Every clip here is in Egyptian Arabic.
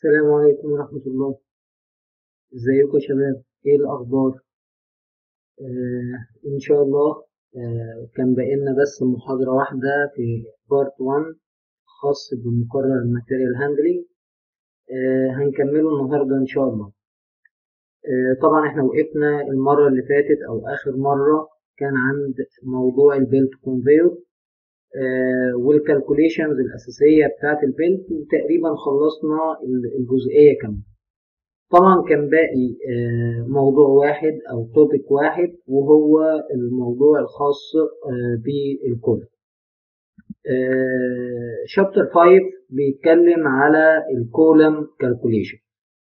السلام عليكم ورحمة الله ازيكم يا شباب ايه الأخبار آه إن شاء الله آه كان بقينا بس محاضرة واحدة في بارت 1 خاص بمقرر الماتيريال هاندلنج آه هنكمله النهاردة إن شاء الله آه طبعا احنا وقفنا المرة اللي فاتت أو آخر مرة كان عند موضوع البيلت كونفيور آه والكالكوليشنز الأساسية بتاعت البيلت وتقريبا خلصنا الجزئية كاملة طبعا كان باقي آه موضوع واحد أو توبيك واحد وهو الموضوع الخاص آه بالكل شابتر 5 بيتكلم على الكولم كالكوليشن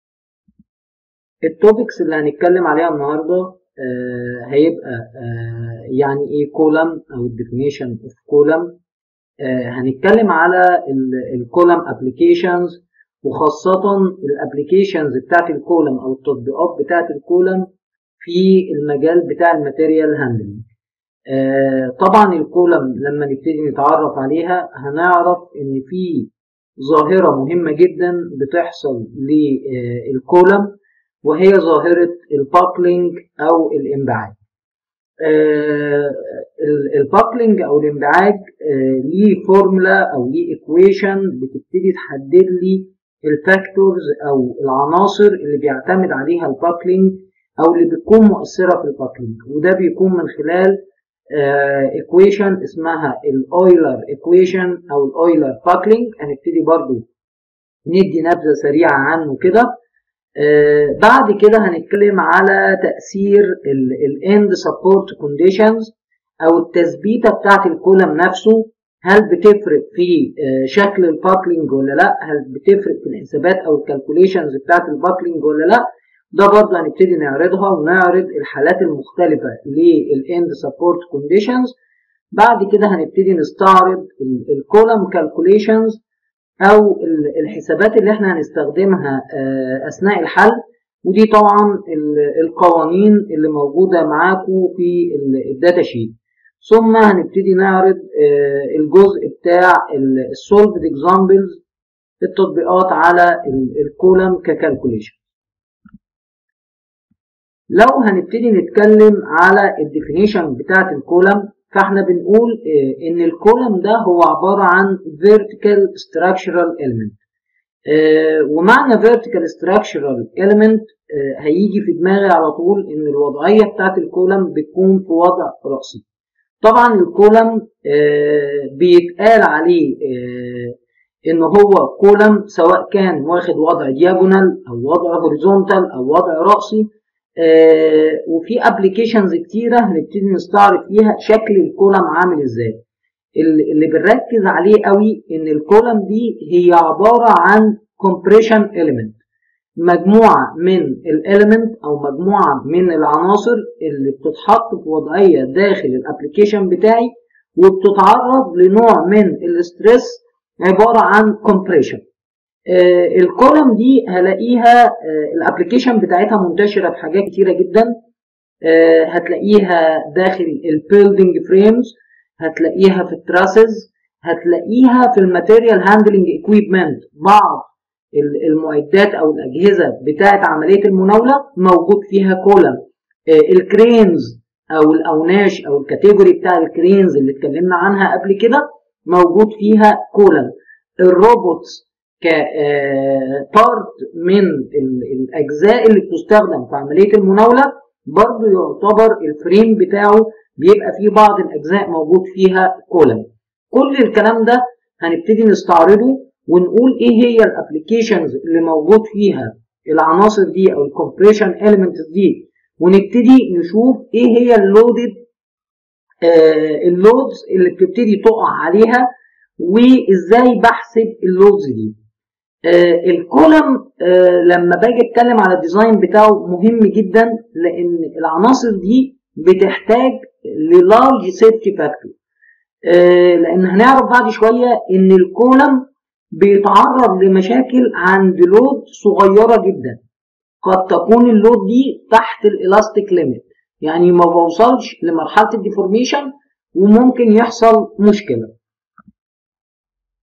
التوبكس اللي هنتكلم عليها النهارده آه هيبقى آه يعني ايه كولم او الديفينيشن اوف كولم هنتكلم على الكولم ابلكيشنز وخاصة الابلكيشنز بتاعت الكولم او التطبيقات بتاعت الكولم في المجال بتاع الماتيريال هاندلنج آه طبعا الكولم لما نبتدي نتعرف عليها هنعرف ان في ظاهرة مهمة جدا بتحصل للكولم وهي ظاهرة الباكلينج أو الانبعاج آه الباكلينج أو الانبعاج آه ليه فورمولا أو ليه ايكويشن بتبتدي تحدد لي الفاكتورز أو العناصر اللي بيعتمد عليها الباكلينج أو اللي بتكون مؤثرة في الباكلينج وده بيكون من خلال ايكويشن uh, اسمها الاويلر ايكويشن او الاويلر باكلينج هنبتدي برضو ندي نبذه سريعه عنه كده uh, بعد كده هنتكلم على تاثير الاند سبورت كونديشنز او التثبيته بتاعه الكولم نفسه هل بتفرق في uh, شكل الباكلينج ولا لا هل بتفرق في الحسابات او الكالكوليشنز بتاعه الباكلينج ولا لا ده برضه هنبتدي نعرضها ونعرض الحالات المختلفة للاند سبورت كونديشنز بعد كده هنبتدي نستعرض الكولم كالكوليشنز او الحسابات اللي احنا هنستخدمها اثناء الحل ودي طبعا القوانين اللي موجودة معاكم في الداتا شيت ثم هنبتدي نعرض الجزء بتاع السولفد اكزامبلز التطبيقات على الكولم ككالكوليشن لو هنبتدي نتكلم على الديفينيشن بتاعت الكولم فاحنا بنقول ان الكولم ده هو عبارة عن vertical structural element ومعنى vertical structural element هيجي في دماغي على طول ان الوضعية بتاعت الكولم بتكون في وضع رأسي طبعا الكولم بيتقال عليه ان هو كولم سواء كان واخد وضع دياجونال او وضع هوريزونتال او وضع رأسي آه وفي ابلكيشنز كتيره هنبتدي نستعرض فيها شكل الكولم عامل ازاي اللي بنركز عليه قوي ان الكولم دي هي عباره عن compression element مجموعه من الاليمنت او مجموعه من العناصر اللي بتتحط في وضعيه داخل الابلكيشن بتاعي وبتتعرض لنوع من الاسترس عباره عن compression آه الكولم دي هلاقيها آه الابلكيشن بتاعتها منتشره في حاجات كتيره جدا آه هتلاقيها داخل البيلدينج فريمز هتلاقيها في التراسز هتلاقيها في الماتيريال هاندلنج اكويبمنت بعض المعدات او الاجهزه بتاعه عمليه المناوله موجود فيها كولم الكرينز او الاوناش او الكاتيجوري بتاع الكرينز اللي اتكلمنا عنها قبل كده موجود فيها كولم الروبوتس كبارت من الاجزاء اللي بتستخدم في عمليه المناوله برضه يعتبر الفريم بتاعه بيبقى فيه بعض الاجزاء موجود فيها كولم كل الكلام ده هنبتدي نستعرضه ونقول ايه هي الابلكيشنز اللي موجود فيها العناصر دي او الكومبريشن اليمنتس دي ونبتدي نشوف ايه هي اللودد آه اللودز اللي بتبتدي تقع عليها وازاي بحسب اللودز دي آه الكولم آه لما باجي اتكلم على الديزاين بتاعه مهم جدا لان العناصر دي بتحتاج للارج سيفتي فاكتور آه لان هنعرف بعد شويه ان الكولم بيتعرض لمشاكل عند لود صغيره جدا قد تكون اللود دي تحت الالاستيك ليميت يعني ما بوصلش لمرحله الديفورميشن وممكن يحصل مشكله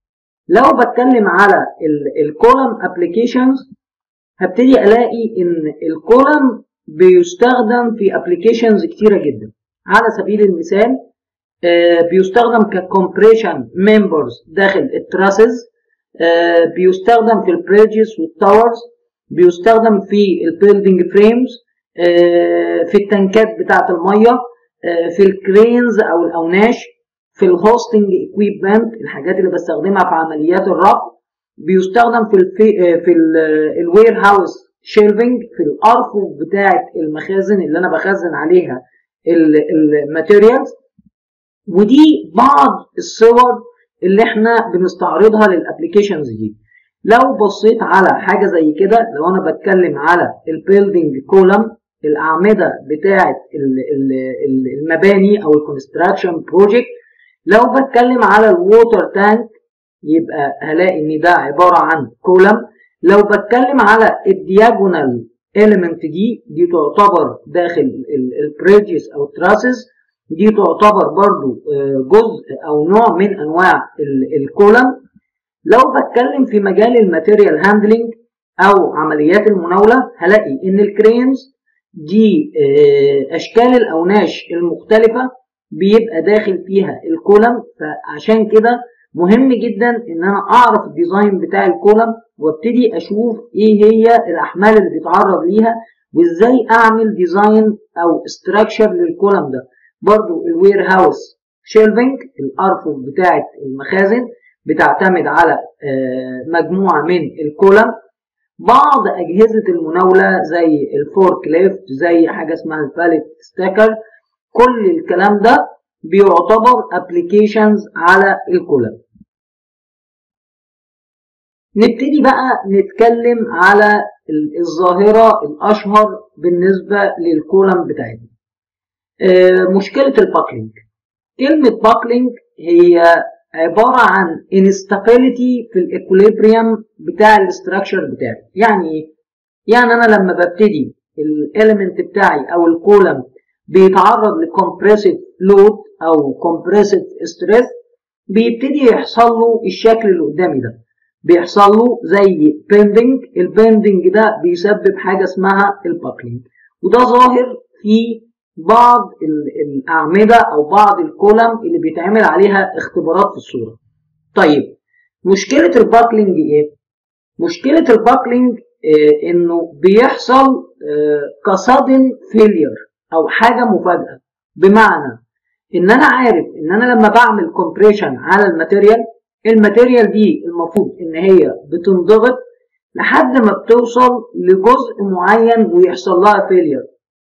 لو بتكلم على الكولم ابلكيشنز هبتدي الاقي ان الكولم بيستخدم في ابلكيشنز كتيره جدا على سبيل المثال بيستخدم ككمبريشن ممبرز داخل التراسز بيستخدم في البريدجز والتاورز بيستخدم في البيلدينج فريمز في التنكات بتاعه الميه في الكرينز او الاوناش في الهوستنج اكويبمنت الحاجات اللي بستخدمها في عمليات الرفع بيستخدم في الفي في الوير هاوس شيلفنج في الارفف بتاعه المخازن اللي انا بخزن عليها الماتيريالز ودي بعض الصور اللي احنا بنستعرضها للابلكيشنز دي لو بصيت على حاجه زي كده لو انا بتكلم على البيلدينج كولم الاعمده بتاعه المباني او الكونستراكشن بروجكت لو بتكلم على الووتر تانك يبقى هلاقي ان ده عباره عن كولم لو بتكلم على الدياجونال element دي دي تعتبر داخل البريدجز او التراسز دي تعتبر برضو جزء او نوع من انواع الكولم لو بتكلم في مجال الماتيريال هاندلنج او عمليات المناوله هلاقي ان الكرينز دي اشكال الاوناش المختلفه بيبقى داخل فيها الكولم فعشان كده مهم جدا ان انا اعرف الديزاين بتاع الكولم وابتدي اشوف ايه هي الاحمال اللي بيتعرض ليها وازاي اعمل ديزاين او استراكشر للكولم ده برضو الوير هاوس شيلفنج الارفف بتاعه المخازن بتعتمد على مجموعه من الكولم بعض اجهزه المناوله زي الفورك ليفت زي حاجه اسمها الباليت ستاكر كل الكلام ده بيعتبر ابلكيشنز على الكولم نبتدي بقى نتكلم على الظاهرة الأشهر بالنسبة للكولم بتاعتنا مشكلة الباكلينج كلمة باكلينج هي عبارة عن instability في الاكوليبريم بتاع الاستراكشر بتاعي يعني ايه؟ يعني انا لما ببتدي الاليمنت بتاعي او الكولم بيتعرض لكمبريسيف لود او كومبريسيف ستريس بيبتدي يحصل له الشكل اللي قدامي ده بيحصل له زي بيندنج البيندنج ده بيسبب حاجه اسمها الباكلينج وده ظاهر في بعض الاعمده او بعض الكولم اللي بيتعمل عليها اختبارات في الصوره طيب مشكله الباكلينج ايه مشكله الباكلينج إيه انه بيحصل إيه كصدن فيلير او حاجه مفاجاه بمعنى ان انا عارف ان انا لما بعمل كومبريشن على الماتيريال الماتيريال دي المفروض ان هي بتنضغط لحد ما بتوصل لجزء معين ويحصل لها فيلير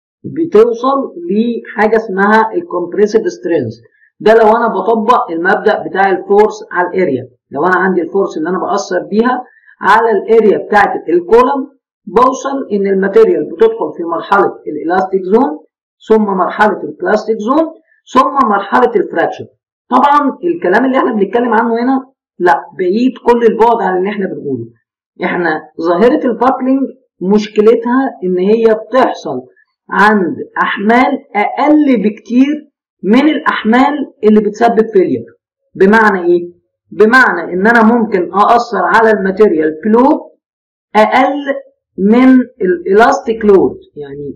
بتوصل لحاجه اسمها الكومبريسيف سترينث ده لو انا بطبق المبدا بتاع الفورس على الاريا لو انا عندي الفورس اللي انا باثر بيها على الاريا بتاعت الكولم بوصل ان الماتيريال بتدخل في مرحله الالاستيك زون ثم مرحله البلاستيك زون ثم مرحله الفراكشر طبعا الكلام اللي احنا بنتكلم عنه هنا لا بعيد كل البعد عن اللي احنا بنقوله احنا ظاهره الباكلينج مشكلتها ان هي بتحصل عند احمال اقل بكتير من الاحمال اللي بتسبب فيلير بمعنى ايه بمعنى ان انا ممكن ااثر على الماتيريال بلود اقل من الالاستيك لود يعني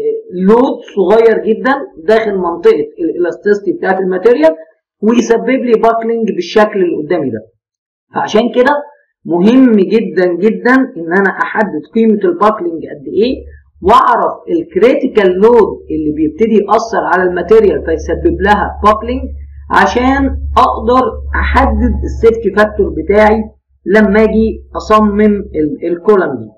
لود صغير جدا داخل منطقه الالاستيستي بتاعت الماتيريال ويسبب لي باكلينج بالشكل اللي قدامي ده فعشان كده مهم جدا جدا ان انا احدد قيمه الباكلينج قد ايه واعرف الكريتيكال لود اللي بيبتدي ياثر على الماتيريال فيسبب لها باكلينج عشان اقدر احدد السيفتي فاكتور بتاعي لما اجي اصمم الكولم دي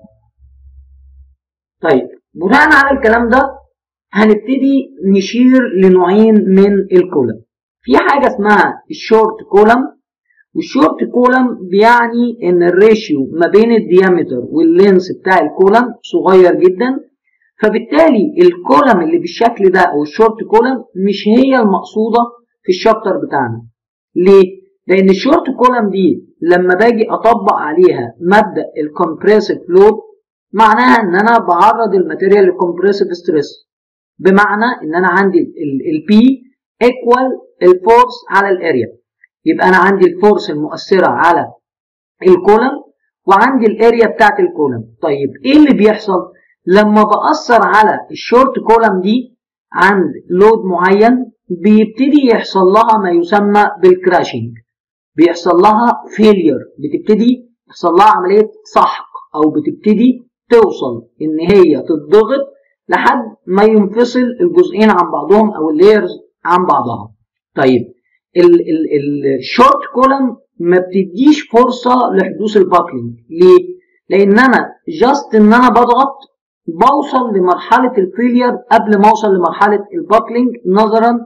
طيب بناء على الكلام ده هنبتدي نشير لنوعين من الكولم في حاجه اسمها الشورت كولم والشورت كولم بيعني ان الريشيو ما بين الديامتر واللينس بتاع الكولم صغير جدا فبالتالي الكولم اللي بالشكل ده او الشورت كولم مش هي المقصوده في الشابتر بتاعنا ليه لان الشورت كولم دي لما باجي اطبق عليها مبدا الكومبريسيف لود معناها ان انا بعرض الماتيريال للكومبريسيف ستريس بمعنى ان انا عندي البي ايكوال الفورس على الاريا يبقى انا عندي الفورس المؤثره على الكولم وعندي الاريا بتاعت الكولم طيب ايه اللي بيحصل لما بأثر على الشورت كولم دي عند لود معين بيبتدي يحصل لها ما يسمى بالكراشنج بيحصل لها فيلير بتبتدي يحصل لها عملية سحق أو بتبتدي توصل إن هي تتضغط لحد ما ينفصل الجزئين عن بعضهم أو اللايرز عن بعضها طيب الشورت كولم ما بتديش فرصة لحدوث الباكلينج ليه؟ لأن أنا جاست إن أنا بضغط بوصل لمرحلة الفيلير قبل ما أوصل لمرحلة الباكلينج نظرا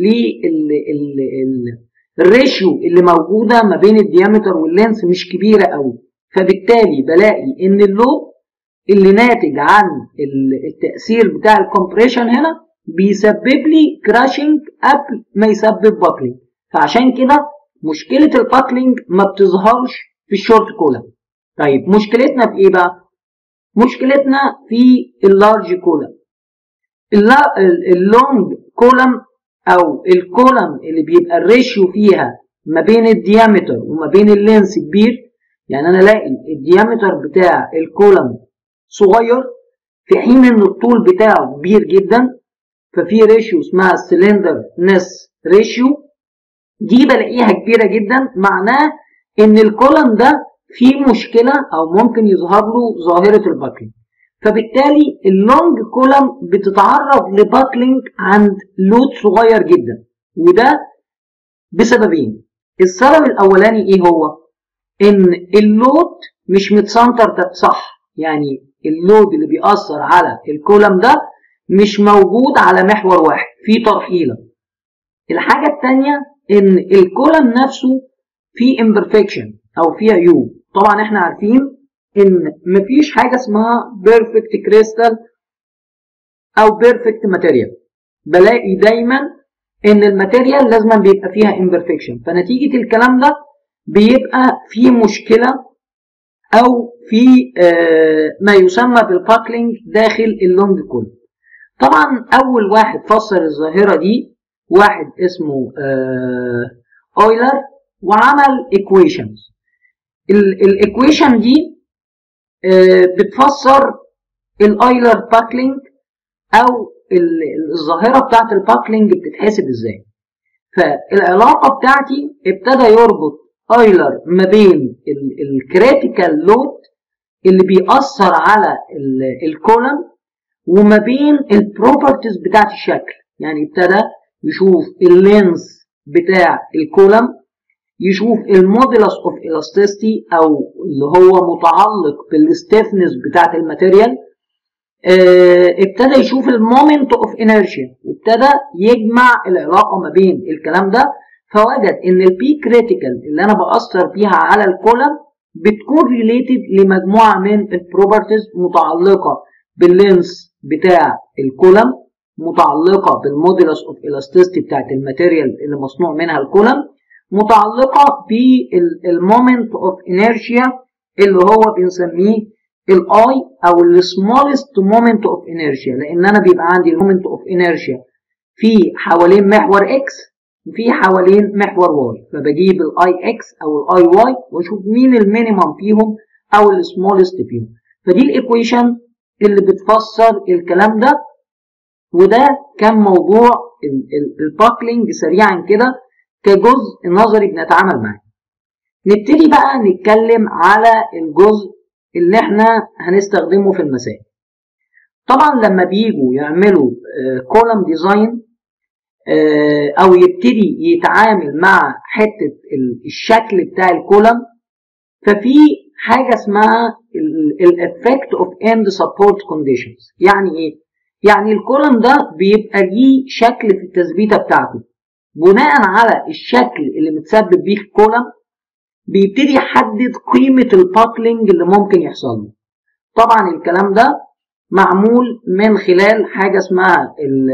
للريشيو اللي موجودة ما بين الديامتر واللينس مش كبيرة قوي فبالتالي بلاقي إن اللود اللي ناتج عن التأثير بتاع الكومبريشن هنا بيسبب لي كراشنج قبل ما يسبب باكلينج فعشان كده مشكلة الباكلينج ما بتظهرش في الشورت كولم طيب مشكلتنا في ايه بقى مشكلتنا في اللارج كولم اللونج كولم او الكولم اللي بيبقى الريشيو فيها ما بين الديامتر وما بين اللينس كبير يعني انا الاقي الديامتر بتاع الكولم صغير في حين ان الطول بتاعه كبير جدا ففي ريشيو اسمها السلندر نس ريشيو دي بلاقيها كبيرة جدا معناه ان الكولم ده فيه مشكلة او ممكن يظهر له ظاهرة الباكلينج فبالتالي اللونج كولم بتتعرض لباكلينج عند لود صغير جدا وده بسببين السبب الاولاني ايه هو ان اللود مش متسنتر صح يعني اللود اللي بيأثر على الكولم ده مش موجود على محور واحد في ترحيلة الحاجة التانية ان الكولم نفسه فيه imperfection او فيه عيوب طبعا احنا عارفين ان مفيش حاجة اسمها بيرفكت كريستال او بيرفكت ماتيريال بلاقي دايما ان الماتيريال لازم بيبقى فيها imperfection فنتيجة الكلام ده بيبقى في مشكلة او في آه ما يسمى بالباكلينج داخل اللونج كول طبعا اول واحد فسر الظاهرة دي واحد اسمه آه اويلر وعمل equations الايكويشن دي آه بتفسر الايلر باكلينج او الظاهرة بتاعت الباكلينج بتتحسب ازاي فالعلاقة بتاعتي ابتدى يربط ايلر ما بين الكريتيكال لود اللي بيأثر على الكولم وما بين البروبرتيز بتاعت الشكل يعني ابتدى يشوف اللينس بتاع الكولم يشوف الموديلس اوف الاستيستي او اللي هو متعلق بالستيفنس بتاعت الماتيريال اه ابتدى يشوف المومنت اوف انرشيا وابتدى يجمع العلاقه ما بين الكلام ده فوجد ان البي كريتيكال اللي انا باثر بيها على الكولم بتكون ريليتد لمجموعه من البروبرتيز متعلقه باللينس بتاع الكولم متعلقه بالموديلس اوف الاستيستي بتاعت الماتيريال اللي مصنوع منها الكولم متعلقه بالمومنت اوف انرشيا اللي هو بنسميه الاي او السمولست مومنت اوف انرشيا لان انا بيبقى عندي المومنت اوف انرشيا في حوالين محور اكس وفي حوالين محور واي فبجيب الاي اكس او الاي واي واشوف مين المينيمم فيهم او السمولست فيهم فدي الايكويشن اللي بتفسر الكلام ده وده كان موضوع الباكلينج سريعا كده كجزء نظري بنتعامل معاه نبتدي بقى نتكلم على الجزء اللي احنا هنستخدمه في المسائل طبعا لما بيجوا يعملوا كولم ديزاين او يبتدي يتعامل مع حته الشكل بتاع الكولم ففي حاجه اسمها الافكت اوف اند سبورت كونديشنز يعني ايه يعني الكولم ده بيبقى ليه شكل في التثبيته بتاعته بناء على الشكل اللي متسبب بيه الكولم بيبتدي يحدد قيمه الباكلينج اللي ممكن يحصل له طبعا الكلام ده معمول من خلال حاجه اسمها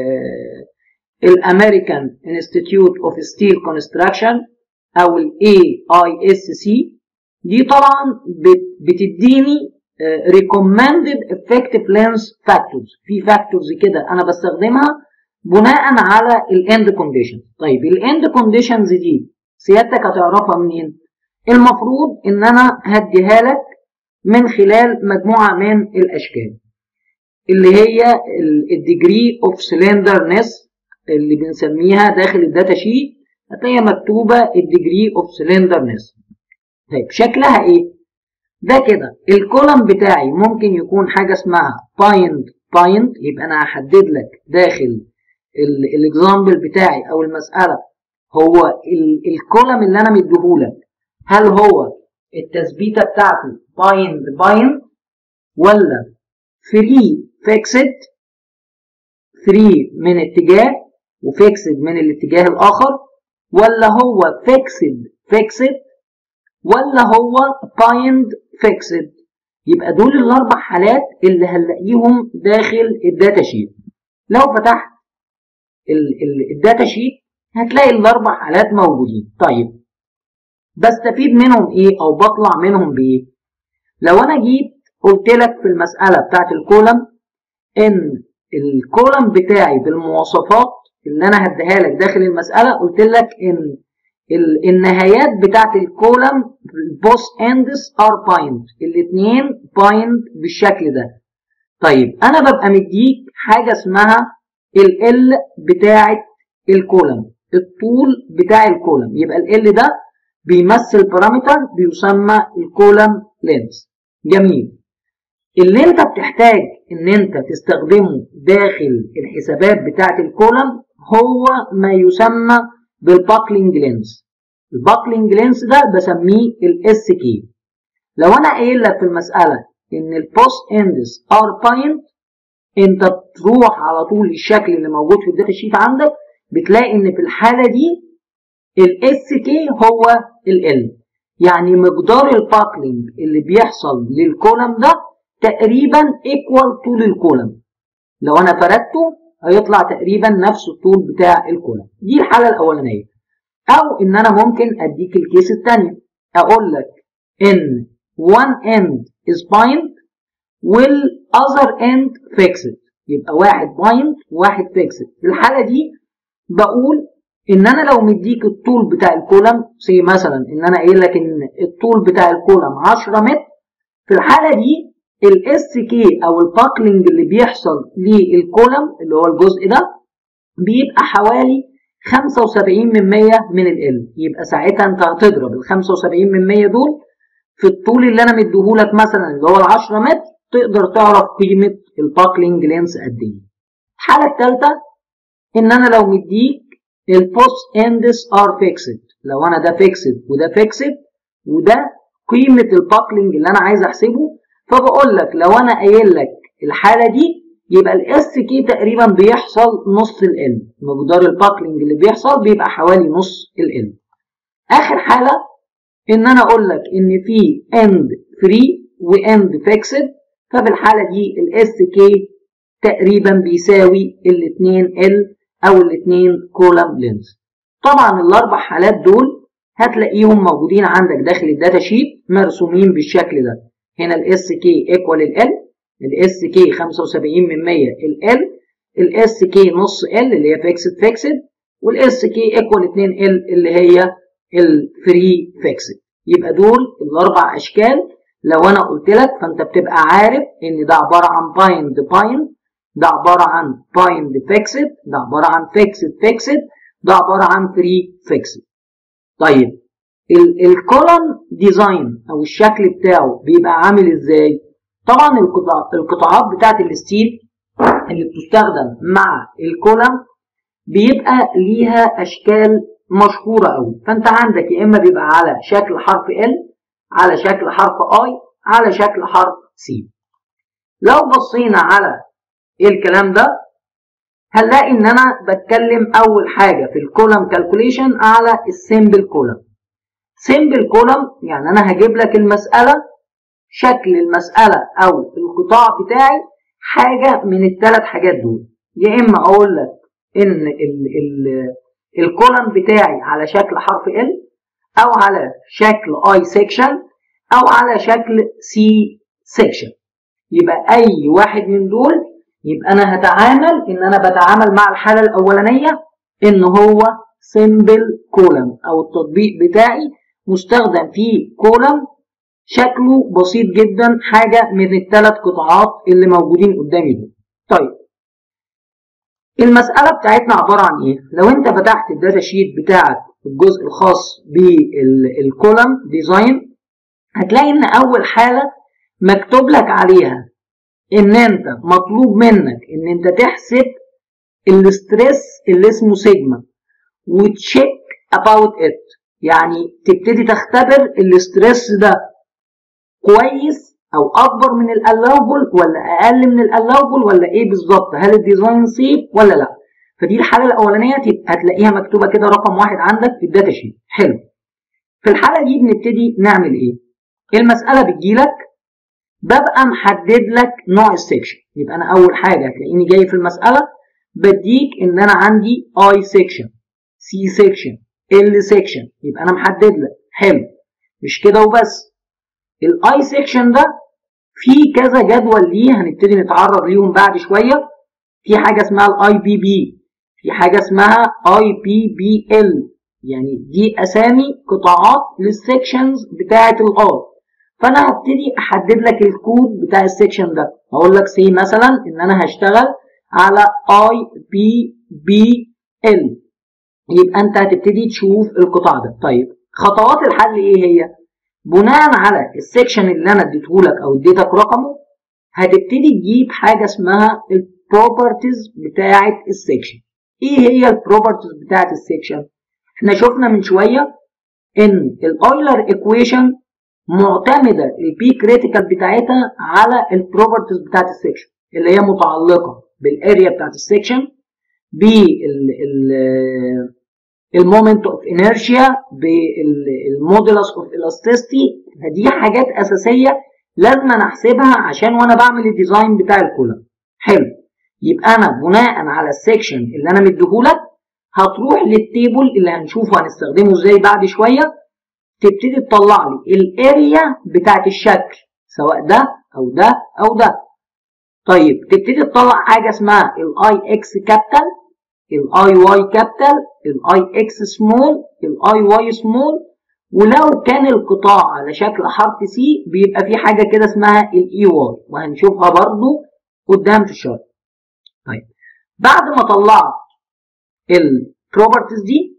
الامريكان انستيتيوت اوف ستيل كونستراكشن او الاي اي اس سي دي طبعا بتديني recommended effective lens factors في فاكتورز كده انا بستخدمها بناء على الاند كونديشن طيب الاند كونديشنز دي سيادتك هتعرفها منين المفروض ان انا هديها لك من خلال مجموعة من الاشكال اللي هي الديجري اوف سلندرنس اللي بنسميها داخل الداتا شيت هتلاقيها مكتوبة الديجري اوف سلندرنس طيب شكلها ايه ده كده الكولم بتاعي ممكن يكون حاجة اسمها بايند بايند يبقى انا هحدد لك داخل الاكزامبل بتاعي او المسألة هو الكولم اللي انا مديهولك هل هو التثبيتة بتاعته بايند بايند ولا فري فيكسد فري من اتجاه وفيكسد من الاتجاه الاخر ولا هو فيكسد فيكسد ولا هو بايند فيكسد يبقى دول الاربع حالات اللي هنلاقيهم داخل الداتا شيت لو فتحت الداتا شيت هتلاقي الاربع حالات موجودين طيب بستفيد منهم ايه او بطلع منهم بايه لو انا جيت قلت لك في المساله بتاعت الكولم ان الكولم بتاعي بالمواصفات اللي انا هديها لك داخل المساله قلت لك ان النهايات بتاعت الكولم البوس اندس ار بايند الاثنين بايند بالشكل ده طيب انا ببقى مديك حاجه اسمها ال بتاعت الكولم الطول بتاع الكولم يبقى ال ده بيمثل بارامتر بيسمى الكولم لينس جميل اللي انت بتحتاج ان انت تستخدمه داخل الحسابات بتاعت الكولم هو ما يسمى بالباكلينج لينس الباكلينج لينس ده بسميه الاس كي لو انا قايل لك في المساله ان البوست اندس ار باينت انت تروح على طول الشكل اللي موجود في الداتا شيت عندك بتلاقي ان في الحاله دي الاس كي هو ال يعني مقدار الباكلينج اللي بيحصل للكولم ده تقريبا ايكوال طول الكولم لو انا فردته هيطلع تقريبا نفس الطول بتاع الكولم دي الحاله الاولانيه او ان انا ممكن اديك الكيس الثانيه اقول لك ان one end is bind والother end fixed يبقى واحد bind وواحد fixed في الحاله دي بقول ان انا لو مديك الطول بتاع الكولم زي مثلا ان انا قايل لك ان الطول بتاع الكولم 10 متر في الحاله دي الاس كي او الباكلينج اللي بيحصل للكولم اللي هو الجزء ده بيبقى حوالي 75 من 100 من ال يبقى ساعتها انت هتضرب ال 75 من 100 دول في الطول اللي انا مديهولك مثلا اللي هو ال 10 متر تقدر تعرف قيمه الباكلينج لينس قد ايه. الحاله الثالثه ان انا لو مديك البوست اندس ار فيكسد لو انا ده فيكسد وده فيكسد وده قيمه الباكلينج اللي انا عايز احسبه فبقول لك لو انا قايل لك الحاله دي يبقى الاس كي تقريبا بيحصل نص ال مقدار الباكلينج اللي بيحصل بيبقى حوالي نص ال اخر حاله ان انا اقول لك ان في اند فري واند فيكسد ففي الحاله دي الاس كي تقريبا بيساوي الاثنين ال او الاثنين كولم لينز طبعا الاربع حالات دول هتلاقيهم موجودين عندك داخل الداتا شيت مرسومين بالشكل ده هنا الاس كي ايكوال ال الاس كي 75 من 100 ال الاس كي نص ال اللي هي فيكسد فيكسد والاس كي ايكوال 2 ال اللي هي الفري فيكسد يبقى دول الاربع اشكال لو انا قلت لك فانت بتبقى عارف ان ده عباره عن بايند بايند ده عباره عن بايند فيكسد ده عباره عن فيكسد فيكسد ده عباره عن فري فيكسد طيب الكولم ديزاين او الشكل بتاعه بيبقى عامل ازاي طبعا القطاعات بتاعت الستيل اللي بتستخدم مع الكولم بيبقى ليها اشكال مشهوره قوي فانت عندك يا اما بيبقى على شكل حرف ال على شكل حرف اي على شكل حرف سي لو بصينا على الكلام ده هنلاقي ان انا بتكلم اول حاجه في الكولم كالكوليشن على السيمبل كولم سيمبل كولم يعني انا هجيب لك المساله شكل المساله او القطاع بتاعي حاجه من الثلاث حاجات دول يا اما اقول لك ان ال ال الكولم بتاعي على شكل حرف ال او على شكل اي سيكشن او على شكل سي سيكشن يبقى اي واحد من دول يبقى انا هتعامل ان انا بتعامل مع الحاله الاولانيه ان هو سيمبل كولم او التطبيق بتاعي مستخدم فيه كولم شكله بسيط جدا حاجة من الثلاث قطاعات اللي موجودين قدامي دول طيب المسألة بتاعتنا عبارة عن ايه؟ لو انت فتحت الداتا شيت بتاعك الجزء الخاص بالكولم ديزاين هتلاقي ان اول حالة مكتوب لك عليها ان انت مطلوب منك ان انت تحسب الاستريس اللي اسمه سيجما وتشيك اباوت ات يعني تبتدي تختبر الاستريس ده كويس او اكبر من الالاوبل ولا اقل من الالاوبل ولا ايه بالظبط هل الديزاين سيف ولا لا فدي الحاله الاولانيه هتلاقيها مكتوبه كده رقم واحد عندك في الداتا شيت حلو في الحاله دي بنبتدي نعمل ايه المساله بتجيلك ببقى محدد لك نوع السكشن يبقى انا اول حاجه هتلاقيني جاي في المساله بديك ان انا عندي اي سيكشن سي سيكشن ال سيكشن يبقى انا محدد لك حلو مش كده وبس الاي سيكشن ده في كذا جدول ليه هنبتدي نتعرض ليهم بعد شويه في حاجه اسمها الاي بي بي في حاجه اسمها اي بي بي ال يعني دي اسامي قطاعات للسيكشنز بتاعه الاي فانا هبتدي احدد لك الكود بتاع السيكشن ده هقول لك سي مثلا ان انا هشتغل على اي بي بي ال يبقى انت هتبتدي تشوف القطاع ده طيب خطوات الحل ايه هي بناء على السكشن اللي انا اديتهولك او اديتك رقمه هتبتدي تجيب حاجه اسمها البروبرتيز بتاعه السكشن ايه هي البروبرتيز بتاعه السكشن احنا شفنا من شويه ان الاويلر ايكويشن معتمده البي كريتيكال بتاعتها على البروبرتيز بتاعه السكشن اللي هي متعلقه بالاريا بتاعه السكشن بالمومنت اوف انرشيا بالمودولس اوف الاستيستي فدي حاجات اساسيه لازم انا احسبها عشان وانا بعمل الديزاين بتاع الكولم حلو يبقى انا بناء على السكشن اللي انا مديهولك هتروح للتيبل اللي هنشوفه هنستخدمه ازاي بعد شويه تبتدي تطلع لي الاريا بتاعت الشكل سواء ده او ده او ده طيب تبتدي تطلع حاجه اسمها الاي اكس كابيتال الاي واي كابيتال الاي اكس سمول الاي واي سمول ولو كان القطاع على شكل حرف سي بيبقى في حاجه كده اسمها الاي واي وهنشوفها برضو قدام في الشرح طيب بعد ما طلعت البروبرتيز دي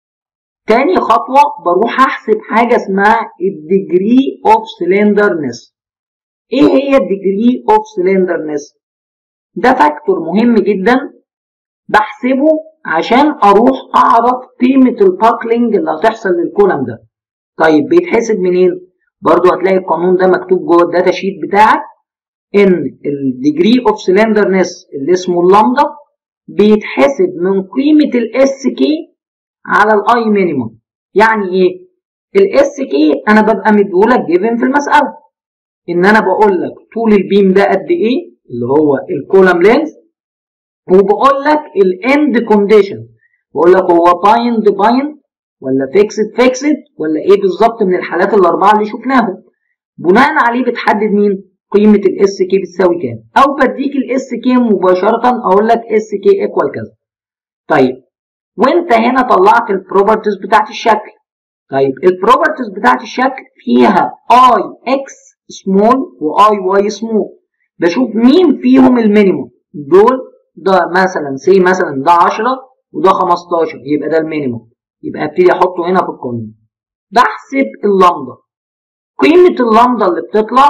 تاني خطوه بروح احسب حاجه اسمها الديجري اوف سلندرنس ايه هي الديجري اوف سلندرنس ده فاكتور مهم جدا بحسبه عشان اروح اعرف قيمه الباكلينج اللي هتحصل للكولم ده طيب بيتحسب منين برضو هتلاقي القانون ده مكتوب جوه الداتا شيت بتاعك ان الديجري اوف سلندرنس اللي اسمه اللامدا بيتحسب من قيمه الاس كي على الاي مينيموم يعني ايه الاس كي انا ببقى مديهولك جيفن في المساله ان انا بقول لك طول البيم ده قد ايه اللي هو الكولم لينث وبقول لك الاند كونديشن بقول لك هو بايند بايند ولا فيكسد فيكسد ولا ايه بالظبط من الحالات الاربعه اللي شفناهم بناء عليه بتحدد مين قيمه الاس كي بتساوي كام او بديك الاس كي مباشره اقول لك اس كي ايكوال كذا طيب وانت هنا طلعت البروبرتيز بتاعت الشكل طيب البروبرتيز بتاعت الشكل فيها اي اكس سمول واي واي سمول بشوف مين فيهم المينيموم دول ده مثلا سي مثلا ده 10 وده 15 يبقى ده المينيموم يبقى ابتدي احطه هنا في القانون بحسب اللامدا قيمة اللامدا اللي بتطلع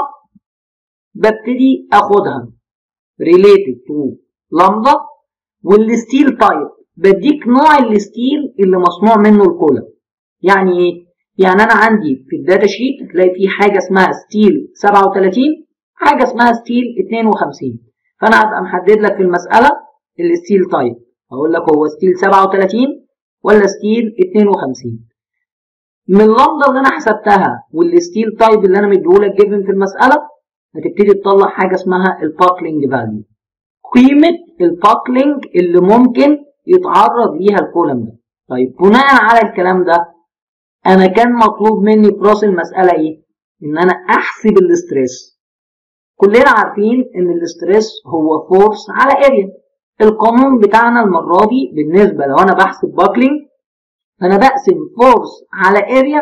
ببتدي اخدها related to لامدا والستيل تايب بديك نوع الستيل اللي مصنوع منه الكولم يعني ايه؟ يعني انا عندي في الداتا شيت هتلاقي في حاجه اسمها ستيل 37 حاجه اسمها ستيل 52 فانا هبقى محدد لك في المساله الستيل تايب هقول لك هو ستيل 37 ولا ستيل 52 من اللمضه اللي انا حسبتها والستيل تايب اللي انا مديهولك جيفن في المساله هتبتدي تطلع حاجه اسمها الباكلينج فاليو قيمه الباكلينج اللي ممكن يتعرض ليها الكولم ده طيب بناء على الكلام ده انا كان مطلوب مني في راس المساله ايه ان انا احسب الاستريس كلنا عارفين ان الاستريس هو فورس على اريا القانون بتاعنا المره دي بالنسبه لو انا بحسب باكلينج فانا بقسم فورس على اريا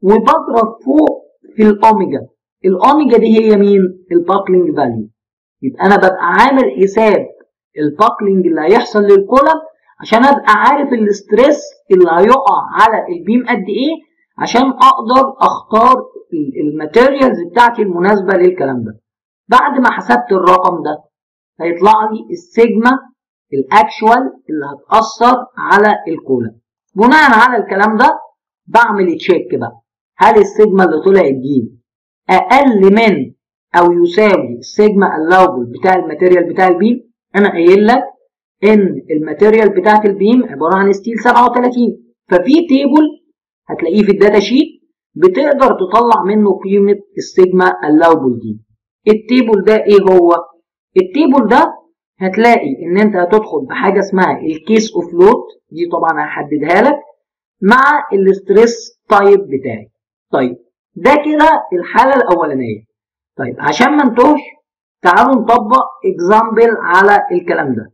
وبضرب فوق في الاوميجا الاوميجا دي هي مين الباكلينج فاليو يبقى انا ببقى عامل حساب الباكلينج اللي هيحصل للكولم عشان ابقى عارف الاستريس اللي هيقع على البيم قد ايه عشان اقدر اختار الماتيريالز بتاعتي المناسبه للكلام ده بعد ما حسبت الرقم ده هيطلع لي السيجما الاكشوال اللي هتاثر على الكولم بناء على الكلام ده بعمل تشيك بقى هل السيجما اللي طلعت دي اقل من او يساوي السيجما اللاوبل بتاع الماتيريال بتاع البيم انا قايل لك ان الماتيريال بتاعت البيم عباره عن ستيل 37 ففي تيبل هتلاقيه في الداتا شيت بتقدر تطلع منه قيمه السيجما اللاوبل دي التيبل ده ايه هو التيبل ده هتلاقي ان انت هتدخل بحاجه اسمها الكيس اوف لود دي طبعا هحددها لك مع الاستريس تايب بتاعي طيب ده كده الحاله الاولانيه طيب عشان ما نتوهش تعالوا نطبق اكزامبل على الكلام ده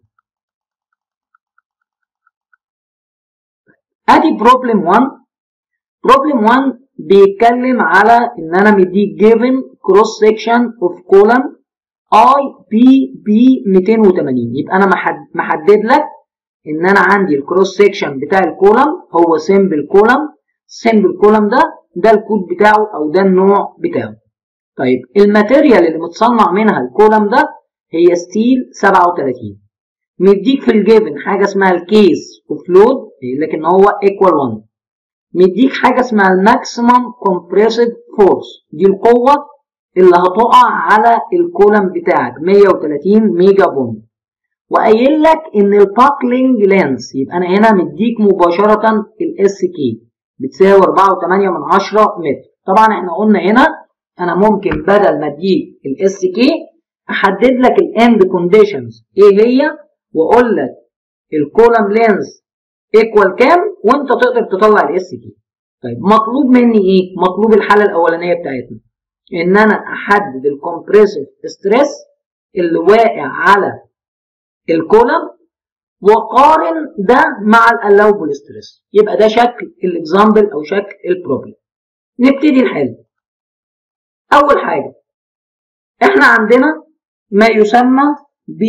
ادي بروبلم 1 بروبلم 1 بيتكلم على ان انا مديك جيفن كروس سيكشن اوف كولم اي بي بي 280 يبقى انا محدد لك ان انا عندي الكروس سيكشن بتاع الكولم هو سيمبل كولم سيمبل كولم ده ده الكود بتاعه او ده النوع بتاعه طيب الماتيريال اللي متصنع منها الكولم ده هي ستيل 37 مديك في الجيفن حاجه اسمها الكيس اوف لود لكن هو ايكوال 1 مديك حاجه اسمها الماكسيمم كومبريسيف فورس دي القوه اللي هتقع على الكولم بتاعك 130 ميجا بوند وقايل لك ان الباكلينج لينس يبقى انا هنا مديك مباشره الاس كي بتساوي 4.8 من 10 متر طبعا احنا قلنا هنا انا ممكن بدل ما اديك الاس كي احدد لك الاند كونديشنز ايه هي واقول لك الكولم لينز ايكوال كام وانت تقدر تطلع الاس كي طيب مطلوب مني ايه مطلوب الحاله الاولانيه بتاعتنا ان انا احدد الكومبريسيف ستريس اللي واقع على الكولم وقارن ده مع الالاوبل ستريس يبقى ده شكل الاكزامبل او شكل البروبلم نبتدي الحل اول حاجه احنا عندنا ما يسمى ب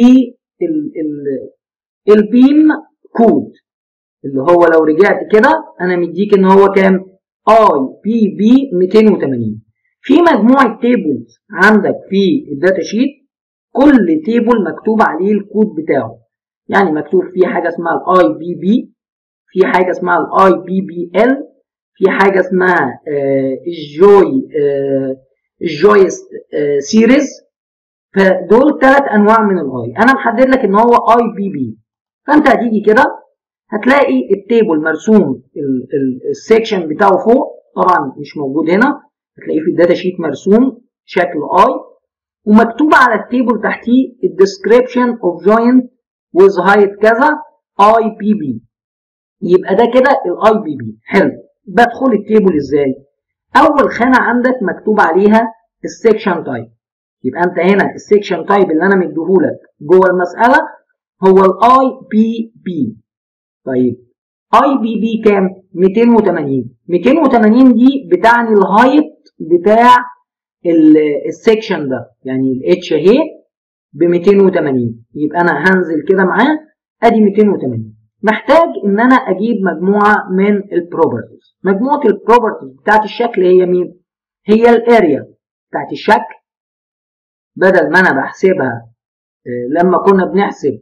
البيم كود اللي هو لو رجعت كده انا مديك ان هو كام اي بي بي 280 في مجموعه تيبلز عندك في الداتا شيت كل تيبل مكتوب عليه الكود بتاعه يعني مكتوب فيه حاجه اسمها الاي بي بي في حاجه اسمها الاي بي بي ال في حاجه اسمها الجوي الجويست سيريز فدول ثلاث انواع من الاي انا محدد لك ان هو اي بي بي فانت هتيجي كده هتلاقي التيبل مرسوم السكشن بتاعه فوق طبعا مش موجود هنا هتلاقيه في الداتا شيت مرسوم شكل اي ومكتوب على التيبل تحتيه الديسكريبشن اوف جوينت ويز هايت كذا اي بي بي يبقى ده كده الاي بي بي حلو بدخل التيبل ازاي اول خانه عندك مكتوب عليها السكشن تايب يبقى انت هنا السكشن تايب اللي انا مديهولك جوه المساله هو الاي بي بي طيب اي بي بي كام 280 280 دي بتعني الهايت بتاع السكشن ده يعني الاتش اهي ب 280 يبقى انا هنزل كده معاه ادي 280 محتاج ان انا اجيب مجموعه من البروبرتيز مجموعه البروبرتيز بتاعت الشكل هي مين هي الاريا بتاعت الشكل بدل ما انا بحسبها لما كنا بنحسب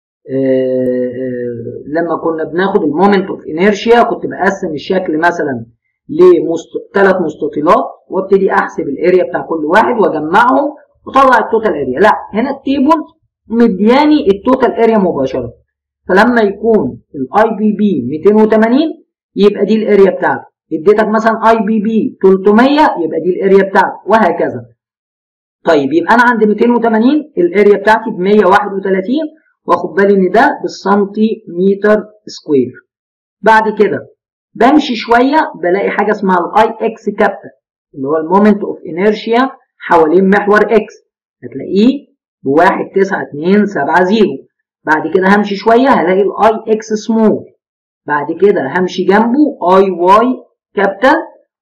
لما كنا بناخد المومنت اوف انيرشيا كنت بقسم الشكل مثلا لثلاث مستطيلات وابتدي احسب الاريا بتاع كل واحد واجمعهم وطلع التوتال اريا لا هنا التيبل مدياني التوتال اريا مباشره فلما يكون الاي بي بي 280 يبقى دي الاريا بتاعته اديتك مثلا اي بي بي 300 يبقى دي الاريا بتاعته وهكذا طيب يبقى انا عند 280 الاريا بتاعتي ب 131 واخد بالي ان ده بالسنتي متر سكوير بعد كده بمشي شويه بلاقي حاجه اسمها الاي اكس كابتا اللي هو المومنت اوف انيرشيا حوالين محور اكس هتلاقيه بواحد تسعة اتنين سبعة زيرو بعد كده همشي شوية هلاقي الاي اكس سمول بعد كده همشي جنبه اي واي كابيتال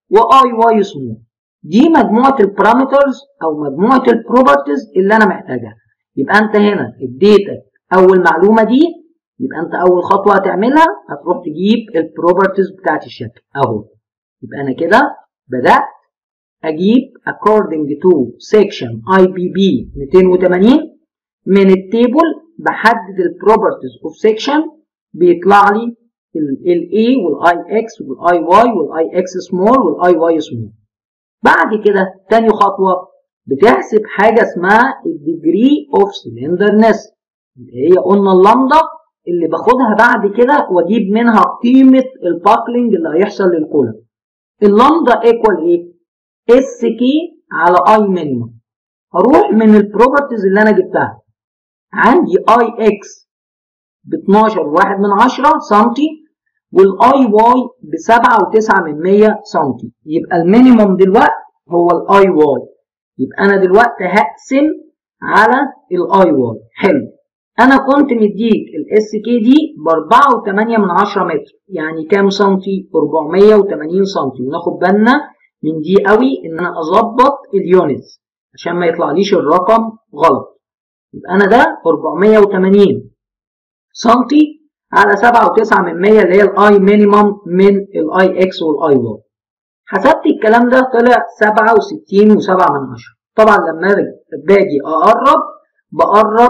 واي واي سمول دي مجموعه البارامترز او مجموعه البروبرتيز اللي انا محتاجها يبقى انت هنا اديتك اول معلومه دي يبقى انت اول خطوه هتعملها هتروح تجيب البروبرتيز بتاعت الشكل اهو يبقى انا كده بدات اجيب according to section IBB 280 من التيبل بحدد البروبرتيز اوف سيكشن بيطلع لي ال A والاي اكس والاي واي والاي اكس سمول والاي واي سمول بعد كده تاني خطوه بتحسب حاجه اسمها الديجري اوف سلندرنس اللي هي قلنا اللامدا اللي باخدها بعد كده واجيب منها قيمه الباكلينج اللي هيحصل للكولم اللامدا ايكوال ايه اس كي على اي مينيمم هروح من البروبرتيز اللي انا جبتها عندي اي اكس ب 12 واحد من 10 سنتي والاي واي ب 7 و9 من 100 سنتي يبقى المينيموم دلوقتي هو الاي واي يبقى انا دلوقتي هقسم على الاي واي حلو انا كنت مديك الاس كي دي ب 4.8 من 10 متر يعني كام سنتي 480 سنتي وناخد بالنا من دي قوي ان انا اظبط اليونتس عشان ما يطلعليش الرقم غلط يبقى انا ده 480 سنتي على 7.9 من 100 اللي هي الاي مينيمم من الاي اكس والاي واي حسبت الكلام ده طلع 67 و7 من 10 طبعا لما باجي اقرب بقرب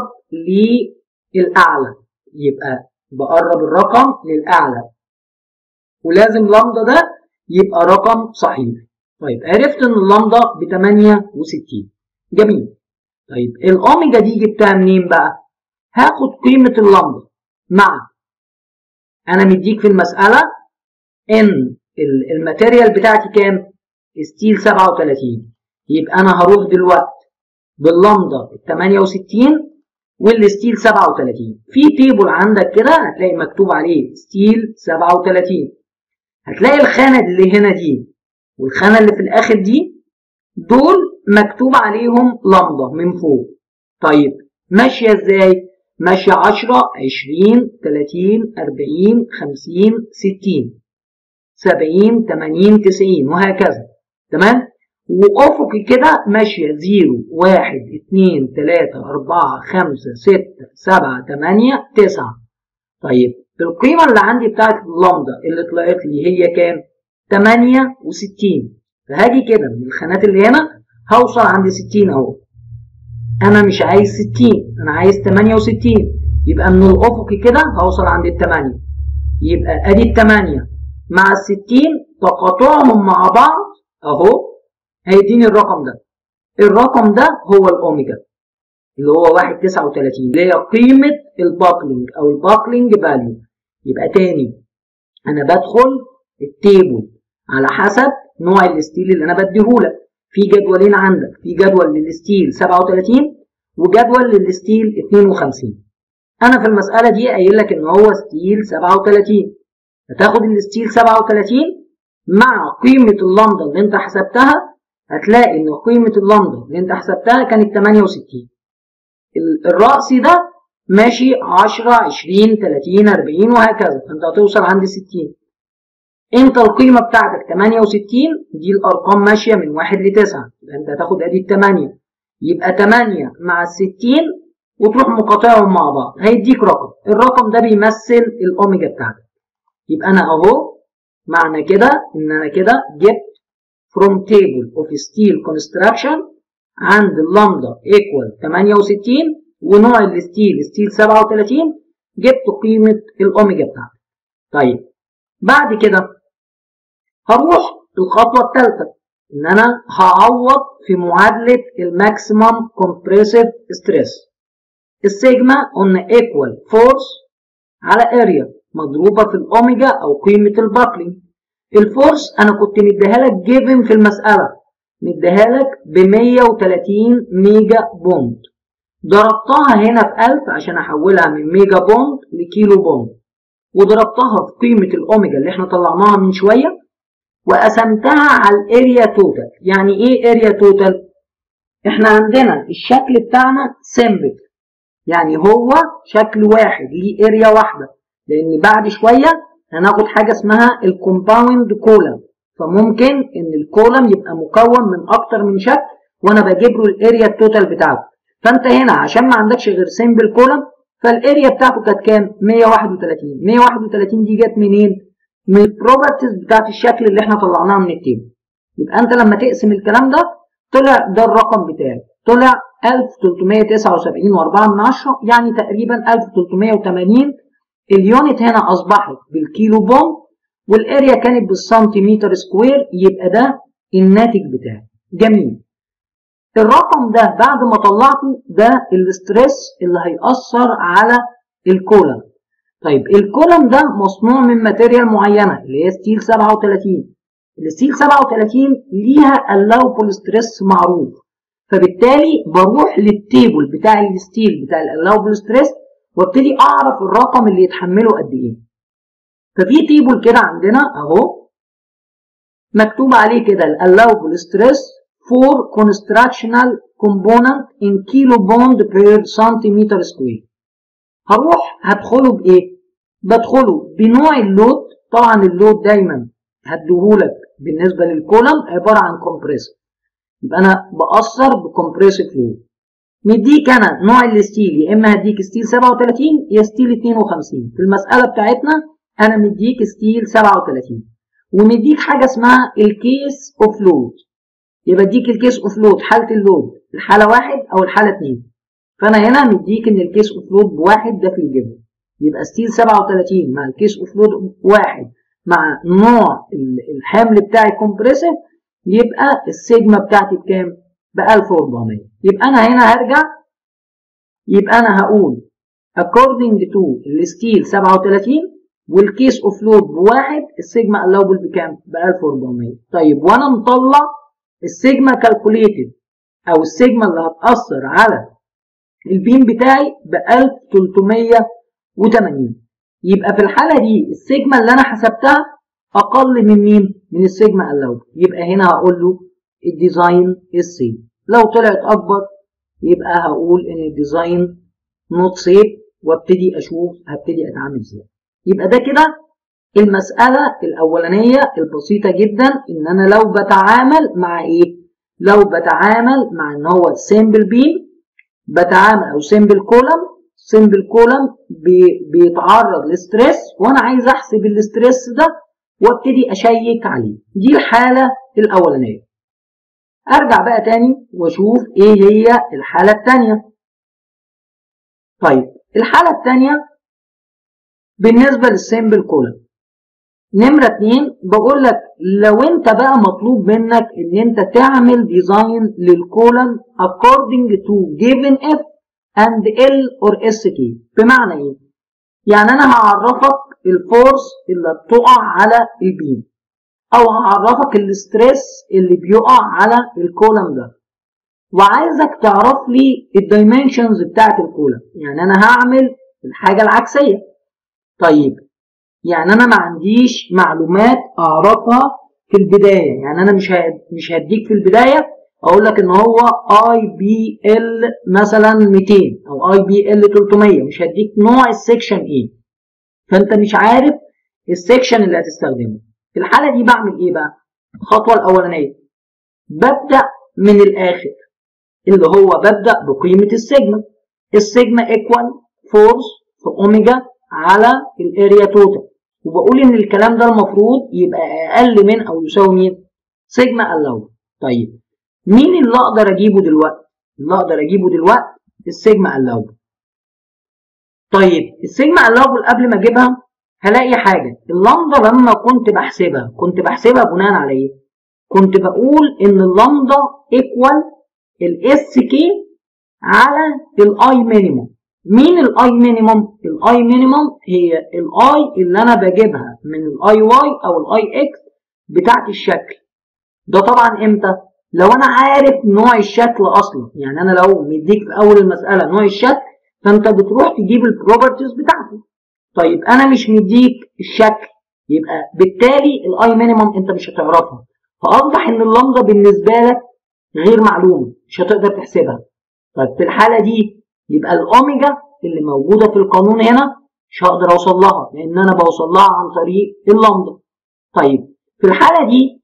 للاعلى يبقى بقرب الرقم للاعلى ولازم لامدا ده يبقى رقم صحيح طيب عرفت ان اللامدا ب 68 جميل طيب الاوميجا دي جبتها منين بقى هاخد قيمه اللامدا مع انا مديك في المساله ان الماتيريال بتاعتي كام ستيل 37 يبقى انا هروح دلوقتي باللامدا 68 والستيل 37 في تيبل عندك كده هتلاقي مكتوب عليه ستيل 37 هتلاقي الخانه اللي هنا دي والخانه اللي في الاخر دي دول مكتوب عليهم لمضه من فوق طيب ماشيه ازاي ماشيه 10 20 30 40 50 60 70 80 90 وهكذا تمام وافقي كده ماشيه 0 1 2 3 4 5 6 7 8 9 طيب القيمه اللي عندي بتاعت اللامدا اللي طلعت لي هي كام 68 فهاجي كده من الخانات اللي هنا هوصل عند 60 اهو انا مش عايز 60 انا عايز 68 يبقى من الافق كده هوصل عند ال 8 يبقى ادي ال 8 مع ال 60 تقاطعهم مع بعض اهو هيديني الرقم ده الرقم ده هو الاوميجا اللي هو 1.39 اللي هي قيمة الباكلينج او الباكلينج فاليو يبقى تاني انا بدخل التيبل على حسب نوع الستيل اللي انا بديهولك في جدولين عندك في جدول للستيل 37 وجدول للستيل 52 انا في المساله دي قايل لك ان هو ستيل 37 هتاخد الستيل 37 مع قيمه اللمضه اللي انت حسبتها هتلاقي ان قيمه اللمضه اللي انت حسبتها كانت 68 الرأسي ده ماشي 10 20 30 40 وهكذا فانت هتوصل عند 60 انت القيمه بتاعتك 68 دي الارقام ماشيه من 1 ل 9 يبقى انت هتاخد ادي 8 يبقى 8 مع ال 60 وتروح مقاطعهم مع بعض هيديك رقم الرقم ده بيمثل الاوميجا بتاعتك يبقى انا اهو معنى كده ان انا كده جبت from table of steel construction عند اللامدا equal 68 ونوع الستيل ستيل 37 جبت قيمة الأوميجا بتاعتك. طيب بعد كده هروح الخطوة الثالثة إن أنا هعوض في معادلة الماكسيمم كومبريسيف ستريس. السيجما قلنا equal force على اريا مضروبة في الأوميجا أو قيمة الباكلينج. الفورس أنا كنت مديها لك جيفن في المسألة مديها لك ب 130 ميجا بوند. ضربتها هنا في 1000 عشان احولها من ميجا بوند لكيلو بوند وضربتها في قيمة الأوميجا اللي احنا طلعناها من شوية وقسمتها على الاريا توتال يعني ايه اريا توتال احنا عندنا الشكل بتاعنا سيمبل يعني هو شكل واحد ليه اريا واحدة لان بعد شوية هناخد حاجة اسمها الكومباوند كولم فممكن ان الكولم يبقى مكون من اكتر من شكل وانا بجيب له الاريا التوتال بتاعته فانت هنا عشان ما عندكش غير سيمبل كولم فالاريا بتاعته كانت كام 131 131 دي جت منين من البروبرتيز بتاعت الشكل اللي احنا طلعناها من التيبل يبقى انت لما تقسم الكلام ده طلع ده الرقم بتاعي طلع 1379 و4 من 10 يعني تقريبا 1380 اليونت هنا اصبحت بالكيلو بوم والاريا كانت بالسنتيمتر سكوير يبقى ده الناتج بتاعي جميل الرقم ده بعد ما طلعته ده الاسترس اللي هيأثر على الكولم طيب الكولم ده مصنوع من ماتيريال معينه اللي هي ستيل 37 الستيل 37 ليها اللاوبول ستريس معروف فبالتالي بروح للتيبل بتاع الستيل بتاع اللاوبول ستريس وابتدي اعرف الرقم اللي يتحمله قد ايه ففي تيبل كده عندنا اهو مكتوب عليه كده اللاوبول ستريس for constructional component in kilo bond per centimeter square هروح هدخله بايه بدخله بنوع اللود طبعا اللود دايما هديهولك بالنسبه للكولم عباره عن كومبريسور يبقى انا باثر بكمبريسيف لود مديك انا نوع الستيل يا اما هديك ستيل 37 يا ستيل 52 في المساله بتاعتنا انا مديك ستيل 37 ومديك حاجه اسمها الكيس اوف لود يبقى اديك الكيس اوف لود حاله اللود الحاله واحد او الحاله اتنين فانا هنا مديك ان الكيس اوف لود بواحد ده في الجبل يبقى ستيل 37 مع الكيس اوف لود واحد مع نوع الحمل بتاعي كومبريسيف يبقى السيجما بتاعتي بكام؟ ب 1400 يبقى انا هنا هرجع يبقى انا هقول according to الستيل 37 والكيس اوف لود بواحد السيجما allowable بكام؟ ب 1400 طيب وانا مطلع السيجما كالكوليتد او السيجما اللي هتأثر على البيم بتاعي ب 1380 يبقى في الحالة دي السيجما اللي انا حسبتها اقل من مين؟ من السيجما اللود يبقى هنا هقول له الديزاين السي لو طلعت اكبر يبقى هقول ان الديزاين نوت سيف وابتدي اشوف هبتدي اتعامل ازاي يبقى ده كده المسألة الأولانية البسيطة جدا إن أنا لو بتعامل مع إيه؟ لو بتعامل مع إن هو سيمبل بيم بتعامل أو سيمبل كولم سيمبل كولم بيتعرض لستريس وأنا عايز أحسب الاستريس ده وابتدي أشيك عليه دي الحالة الأولانية أرجع بقى تاني وأشوف إيه هي الحالة التانية طيب الحالة التانية بالنسبة للسيمبل كولم نمرة اتنين بقول لك لو انت بقى مطلوب منك ان انت تعمل ديزاين للكولم according to given F and L or SK بمعنى ايه؟ يعني انا هعرفك الفورس اللي بتقع على البيم او هعرفك الاستريس اللي بيقع على الكولم ده وعايزك تعرف لي الدايمنشنز بتاعت الكولم يعني انا هعمل الحاجة العكسية طيب يعني انا ما عنديش معلومات اعرفها في البدايه يعني انا مش مش هديك في البدايه اقول لك ان هو اي بي ال مثلا 200 او اي بي ال 300 مش هديك نوع السكشن ايه فانت مش عارف السكشن اللي هتستخدمه في الحاله دي بعمل ايه بقى الخطوه الاولانيه ببدا من الاخر اللي هو ببدا بقيمه السيجما السيجما ايكوال فورس في اوميجا على الاريا توتال وبقول ان الكلام ده المفروض يبقى اقل من او يساوي مين سيجما الاو طيب مين اللي اقدر اجيبه دلوقتي اللي اقدر اجيبه دلوقتي السيجما الاو طيب السيجما الاو قبل ما اجيبها هلاقي حاجه اللمضه لما كنت بحسبها كنت بحسبها بناء على ايه كنت بقول ان اللمضه ايكوال الاس كي على الاي مينيموم مين الاي مينيموم الاي مينيموم هي الاي اللي انا بجيبها من الاي واي او الاي اكس بتاعت الشكل ده طبعا امتى لو انا عارف نوع الشكل اصلا يعني انا لو مديك في اول المساله نوع الشكل فانت بتروح تجيب البروبرتيز بتاعته طيب انا مش مديك الشكل يبقى بالتالي الاي مينيموم انت مش هتعرفها فاصبح ان اللمضه بالنسبه لك غير معلومه مش هتقدر تحسبها طيب في الحاله دي يبقى الاوميجا اللي موجوده في القانون هنا مش هقدر اوصل لها لان انا بوصل لها عن طريق اللمضه طيب في الحاله دي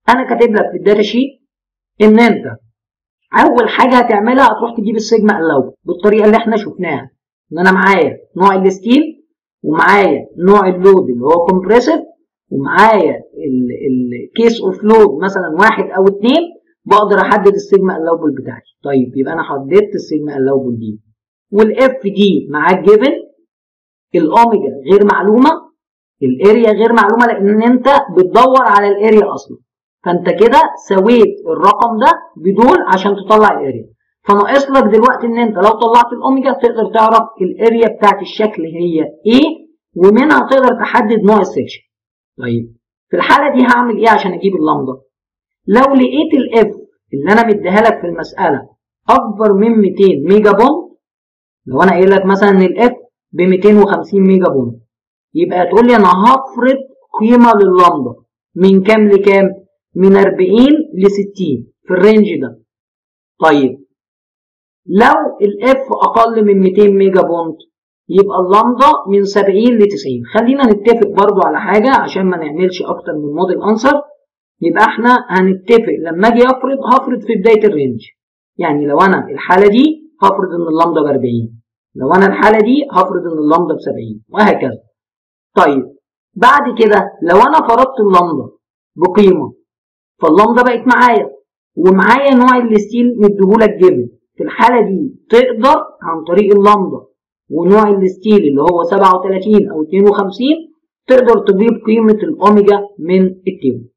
انا كاتب لك في الداتا شيت ان انت اول حاجه هتعملها هتروح تجيب السيجما الاول بالطريقه اللي احنا شفناها ان انا معايا نوع الستيل ومعايا نوع اللود اللي هو كومبريسيف ومعايا الكيس اوف لود مثلا واحد او اتنين بقدر احدد السيجما الاوبل بتاعتي طيب يبقى انا حددت السيجما الاوبل دي والاف دي معاك جيفن الاوميجا غير معلومه الاريا غير معلومه لان انت بتدور على الاريا اصلا فانت كده سويت الرقم ده بدول عشان تطلع الاريا فناقص لك دلوقتي ان انت لو طلعت الاوميجا تقدر تعرف الاريا بتاعت الشكل هي ايه ومنها تقدر تحدد نوع السكشن طيب في الحاله دي هعمل ايه عشان اجيب اللمضه لو لقيت الاف اللي انا مديها لك في المساله اكبر من 200 ميجا بوند لو انا قايل لك مثلا ان الاف ب 250 ميجا بوند يبقى تقول لي انا هفرض قيمه لللمضه من كام لكام من 40 ل 60 في الرينج ده طيب لو الاف اقل من 200 ميجا بوند يبقى اللمضه من 70 ل 90 خلينا نتفق برضو على حاجه عشان ما نعملش اكتر من موديل انسر يبقى احنا هنتفق لما اجي افرض هفرض في بدايه الرينج يعني لو انا الحاله دي هفرض ان اللمضه ب 40 لو انا الحاله دي هفرض ان اللمضه ب 70 وهكذا طيب بعد كده لو انا فرضت اللمضه بقيمه فاللمضه بقت معايا ومعايا نوع الستيل مديهولك جيفن في الحاله دي تقدر عن طريق اللمضه ونوع الستيل اللي هو 37 او 52 تقدر تجيب قيمه الاوميجا من التيبل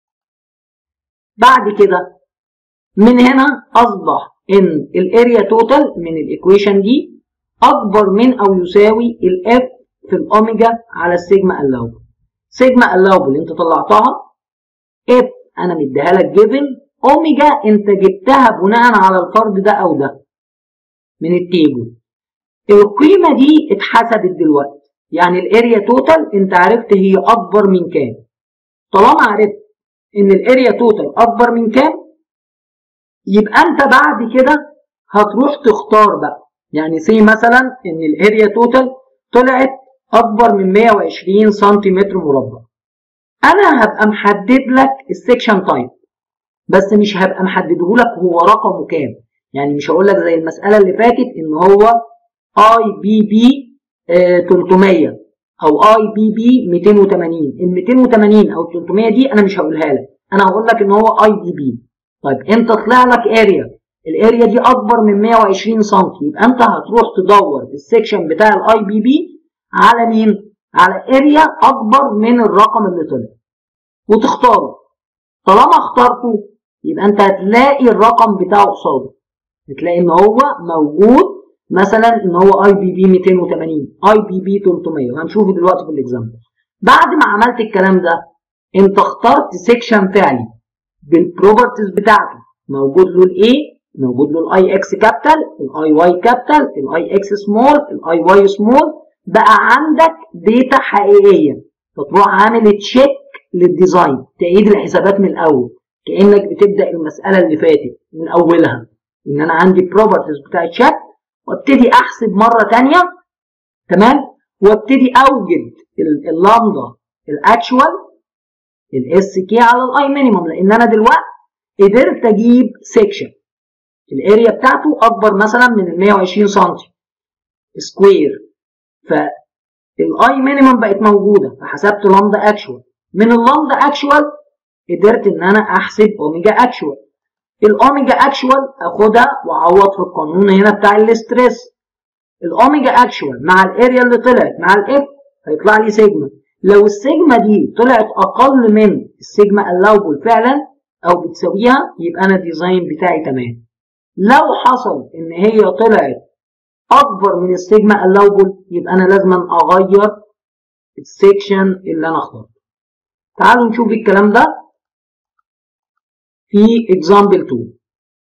بعد كده من هنا اصبح ان الاريا توتال من الايكويشن دي اكبر من او يساوي الاف في الاوميجا على السيجما الاوبل سيجما الاوبل انت طلعتها اف انا مديها لك جيفن اوميجا انت جبتها بناء على الفرض ده او ده من التيبل القيمه دي اتحسبت دلوقتي يعني الاريا توتال انت عرفت هي اكبر من كام طالما عرفت ان الاريا توتال اكبر من كام يبقى انت بعد كده هتروح تختار بقى يعني سي مثلا ان الاريا توتال طلعت اكبر من 120 سنتيمتر مربع انا هبقى محدد لك السكشن تايب بس مش هبقى محدده لك هو رقمه كام يعني مش هقول لك زي المساله اللي فاتت ان هو اي بي بي 300 او اي بي بي 280 ال 280 او 300 دي انا مش هقولها لك انا هقول لك ان هو اي بي بي طيب انت طلع لك اريا الاريا دي اكبر من 120 سم يبقى انت هتروح تدور في السكشن بتاع الاي بي بي على مين على اريا اكبر من الرقم اللي طلع وتختاره طالما اخترته يبقى انت هتلاقي الرقم بتاعه قصاده هتلاقي ان هو موجود مثلا ان هو اي بي بي 280 اي بي بي 300 وهنشوفه دلوقتي في الاكزامبل بعد ما عملت الكلام ده انت اخترت سيكشن فعلي بالبروبرتيز بتاعته موجود له الاي موجود له الاي اكس كابيتال الاي واي كابيتال الاي اكس سمول الاي واي سمول بقى عندك داتا حقيقيه فتروح عامل تشيك للديزاين تعيد الحسابات من الاول كانك بتبدا المساله اللي فاتت من اولها ان انا عندي بروبرتيز بتاعت شكل وابتدي احسب مره ثانيه تمام وابتدي اوجد اللامدا الاكشوال الاس كي على الاي مينيمم لان انا دلوقتي قدرت اجيب سيكشن الاريا بتاعته اكبر مثلا من ال 120 سم سكوير فالاي مينيمم بقت موجوده فحسبت لامدا اكشوال من اللامدا اكشوال قدرت ان انا احسب اوميجا اكشوال الاوميجا اكشوال اخدها واعوض في القانون هنا بتاع الاستريس الاوميجا اكشوال مع الاريا اللي طلعت مع الاف هيطلع لي سيجما لو السيجما دي طلعت اقل من السيجما الاوبل فعلا او بتساويها يبقى انا الديزاين بتاعي تمام لو حصل ان هي طلعت اكبر من السيجما الاوبل يبقى انا لازم اغير السيكشن اللي انا اخترته تعالوا نشوف الكلام ده في اكزامبل 2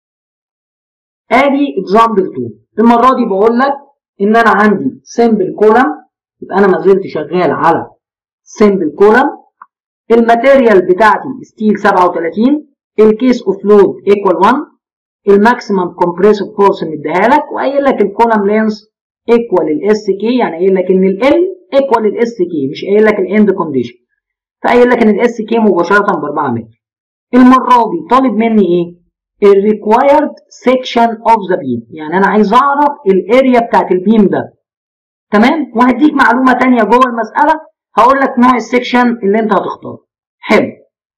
ادي اكزامبل 2 المره دي بقول لك ان انا عندي سمبل كولم يبقى انا ما زلت شغال على سمبل كولم الماتيريال بتاعتي ستيل 37 الكيس اوف لود ايكوال 1 الماكسيمم كومبريسيف فورس مديها لك وقايل لك الكولم لينس ايكوال الاس كي يعني قايل لك ان ال ايكوال الاس كي مش قايل لك الاند كونديشن فقايل لك ان الاس كي مباشره ب 4 متر المره دي طالب مني ايه الريكوايرد سيكشن اوف ذا بيم يعني انا عايز اعرف الاريا بتاعت البيم ده تمام وهديك معلومه ثانيه جوه المساله هقول لك نوع السيكشن اللي انت هتختاره حلو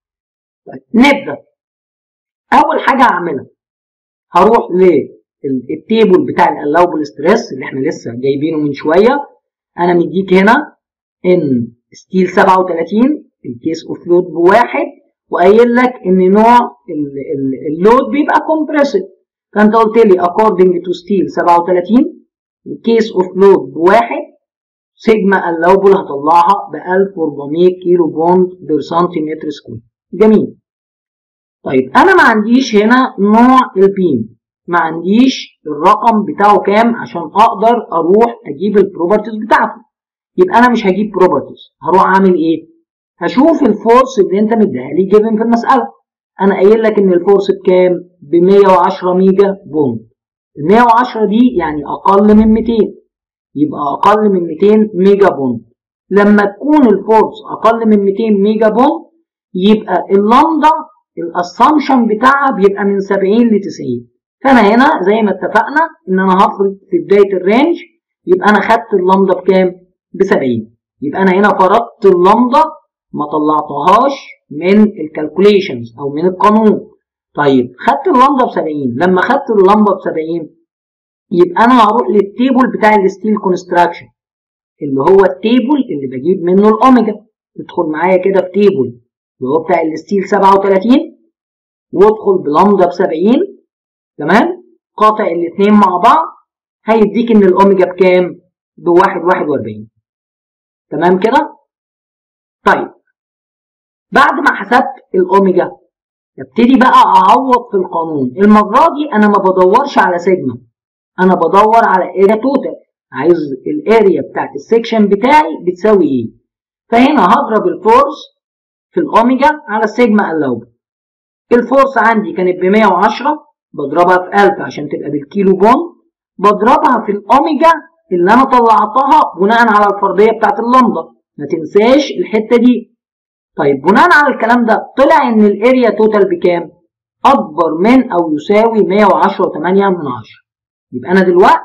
طيب نبدا اول حاجه هعملها هروح للتيبل بتاع الالاوبل ستريس اللي احنا لسه جايبينه من شويه انا مديك هنا ان ستيل 37 الكيس اوف لود بواحد وقايل لك ان نوع اللود بيبقى كومبريسد فانت قلت لي according to steel 37 الكيس اوف لود بواحد سيجما اللوبل هطلعها ب 1400 كيلو بوند بير سنتيمتر سكوير جميل طيب انا ما عنديش هنا نوع البيم ما عنديش الرقم بتاعه كام عشان اقدر اروح اجيب البروبرتيز بتاعته يبقى انا مش هجيب بروبرتيز هروح اعمل ايه هشوف الفورس اللي انت مديها لي جيفن في المساله انا قايل لك ان الفورس بكام ب 110 ميجا بوند ال 110 دي يعني اقل من 200 يبقى اقل من 200 ميجا بوند لما تكون الفورس اقل من 200 ميجا بوند يبقى اللامدا الاسامشن بتاعها بيبقى من 70 ل 90 فانا هنا زي ما اتفقنا ان انا هفرض في بدايه الرينج يبقى انا خدت اللامدا بكام ب 70 يبقى انا هنا فرضت اللامدا ما طلعتهاش من الكالكوليشنز او من القانون طيب خدت اللمبه ب 70 لما خدت اللمبه ب 70 يبقى انا هروح للتيبل بتاع الستيل كونستراكشن اللي هو التيبل اللي بجيب منه الاوميجا ادخل معايا كده في تيبل اللي هو بتاع الستيل 37 وادخل بلمبه ب 70 تمام قاطع الاثنين مع بعض هيديك ان الاوميجا بكام؟ ب 1.41 تمام كده؟ طيب بعد ما حسبت الاوميجا ابتدي بقى اعوض في القانون المره دي انا ما بدورش على سيجما انا بدور على اريا توتال عايز الاريا بتاعت السكشن بتاعي بتساوي ايه فهنا هضرب الفورس في الاوميجا على السيجما اللوب الفورس عندي كانت ب 110 بضربها في 1000 عشان تبقى بالكيلو بون بضربها في الاوميجا اللي انا طلعتها بناء على الفرضيه بتاعت اللمبه ما تنساش الحته دي طيب بناء على الكلام ده طلع ان الاريا توتال بكام اكبر من او يساوي 110.8 من 10 يبقى انا دلوقتي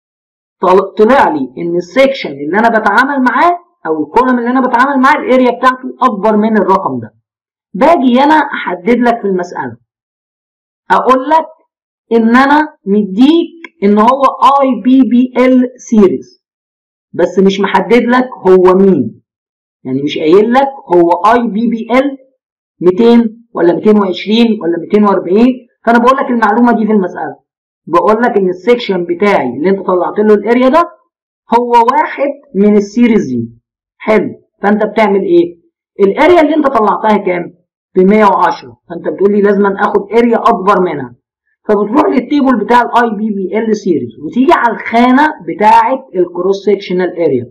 طلع لي ان السكشن اللي انا بتعامل معاه او الكولم اللي انا بتعامل معاه الاريا بتاعته اكبر من الرقم ده باجي انا احدد لك في المساله اقول لك ان انا مديك ان هو اي بي بي ال سيريز بس مش محدد لك هو مين يعني مش قايل لك هو اي بي بي ال 200 ولا 220 ولا 240 فانا بقول لك المعلومه دي في المساله بقول لك ان السكشن بتاعي اللي انت طلعت له الاريا ده هو واحد من السيريز دي حلو فانت بتعمل ايه الاريا اللي انت طلعتها كام ب 110 فانت بتقول لي لازم اخد اريا اكبر منها فبتروح للتيبل بتاع الاي بي بي ال سيريز وتيجي على الخانه بتاعه الكروس سكشنال اريا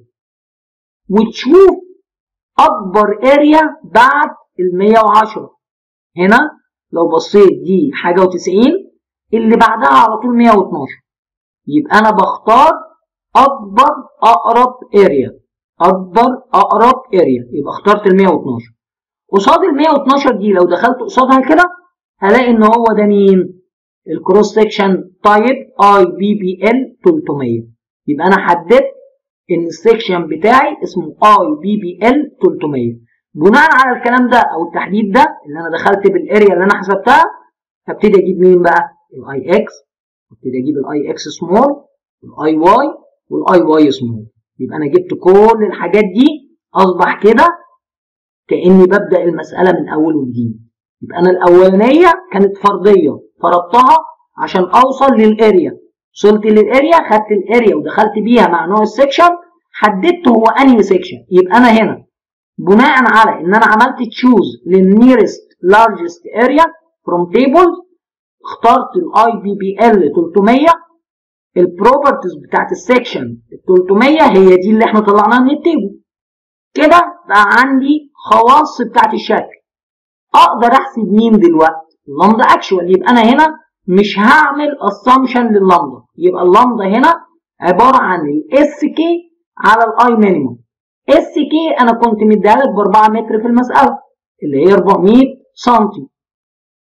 وتشوف اكبر اريا بعد ال 110 هنا لو بصيت دي حاجه و90 اللي بعدها على طول 112 يبقى انا بختار اكبر اقرب اريا اكبر اقرب اريا يبقى اخترت ال 112 قصاد ال 112 دي لو دخلت قصادها كده هلاقي ان هو ده مين الكروس سكشن تايب اي بي بي ال 300 يبقى انا حددت ان السكشن بتاعي اسمه اي بي بي ال 300 بناء على الكلام ده او التحديد ده اللي انا دخلت بالاريا اللي انا حسبتها هبتدي اجيب مين بقى الاي اكس هبتدي اجيب الاي اكس سمول والاي واي والاي واي سمول يبقى انا جبت كل الحاجات دي اصبح كده كاني ببدا المساله من اول وجديد يبقى انا الاولانيه كانت فرضيه فرضتها عشان اوصل للاريا وصلت للاريا خدت الاريا ودخلت بيها مع نوع السكشن حددت هو انهي سكشن يبقى انا هنا بناء على ان انا عملت تشوز للنيرست لارجست اريا فروم تيبل اخترت الاي بي بي ال 300 البروبرتيز بتاعت السكشن ال 300 هي دي اللي احنا طلعناها من التيبل كده بقى عندي خواص بتاعت الشكل اقدر احسب مين دلوقتي اللمضه اكشوال يبقى انا هنا مش هعمل اسامبشن لللمضه يبقى اللمضه هنا عباره عن الاس كي على الاي مينيموم اس كي انا كنت مديها لك ب 4 متر في المساله اللي هي 400 سم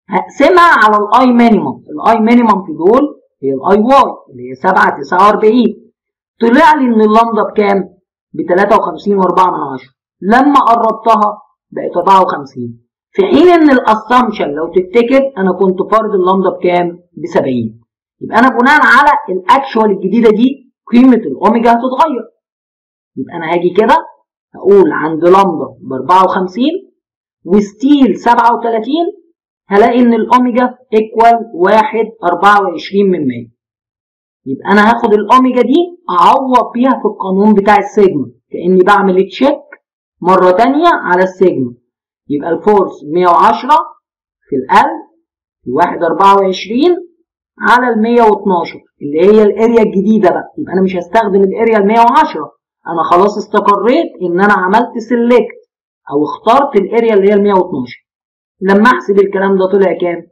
هقسمها على الاي مينيمم الاي مينيمم في دول هي الاي واي اللي هي 7 49 طلع لي ان اللامدا بكام ب 53 و4 من 10 لما قربتها بقت 54 في حين ان الاسامبشن لو تفتكر انا كنت فارض اللامدا بكام ب 70 يبقى انا بناء على الاكشوال الجديده دي قيمه الاوميجا هتتغير يبقى انا هاجي كده هقول عند لامدا ب 54 وستيل 37 هلاقي ان الاوميجا ايكوال 1 24 من 100 يبقى انا هاخد الاوميجا دي اعوض بيها في القانون بتاع السيجما كاني بعمل تشيك مره ثانيه على السيجما يبقى الفورس 110 في القلب في 1 24 على ال 112 اللي هي الاريا الجديده بقى يبقى انا مش هستخدم الاريا ال 110 انا خلاص استقريت ان انا عملت سيلكت او اخترت الاريا اللي هي ال 112 لما احسب الكلام ده طلع كام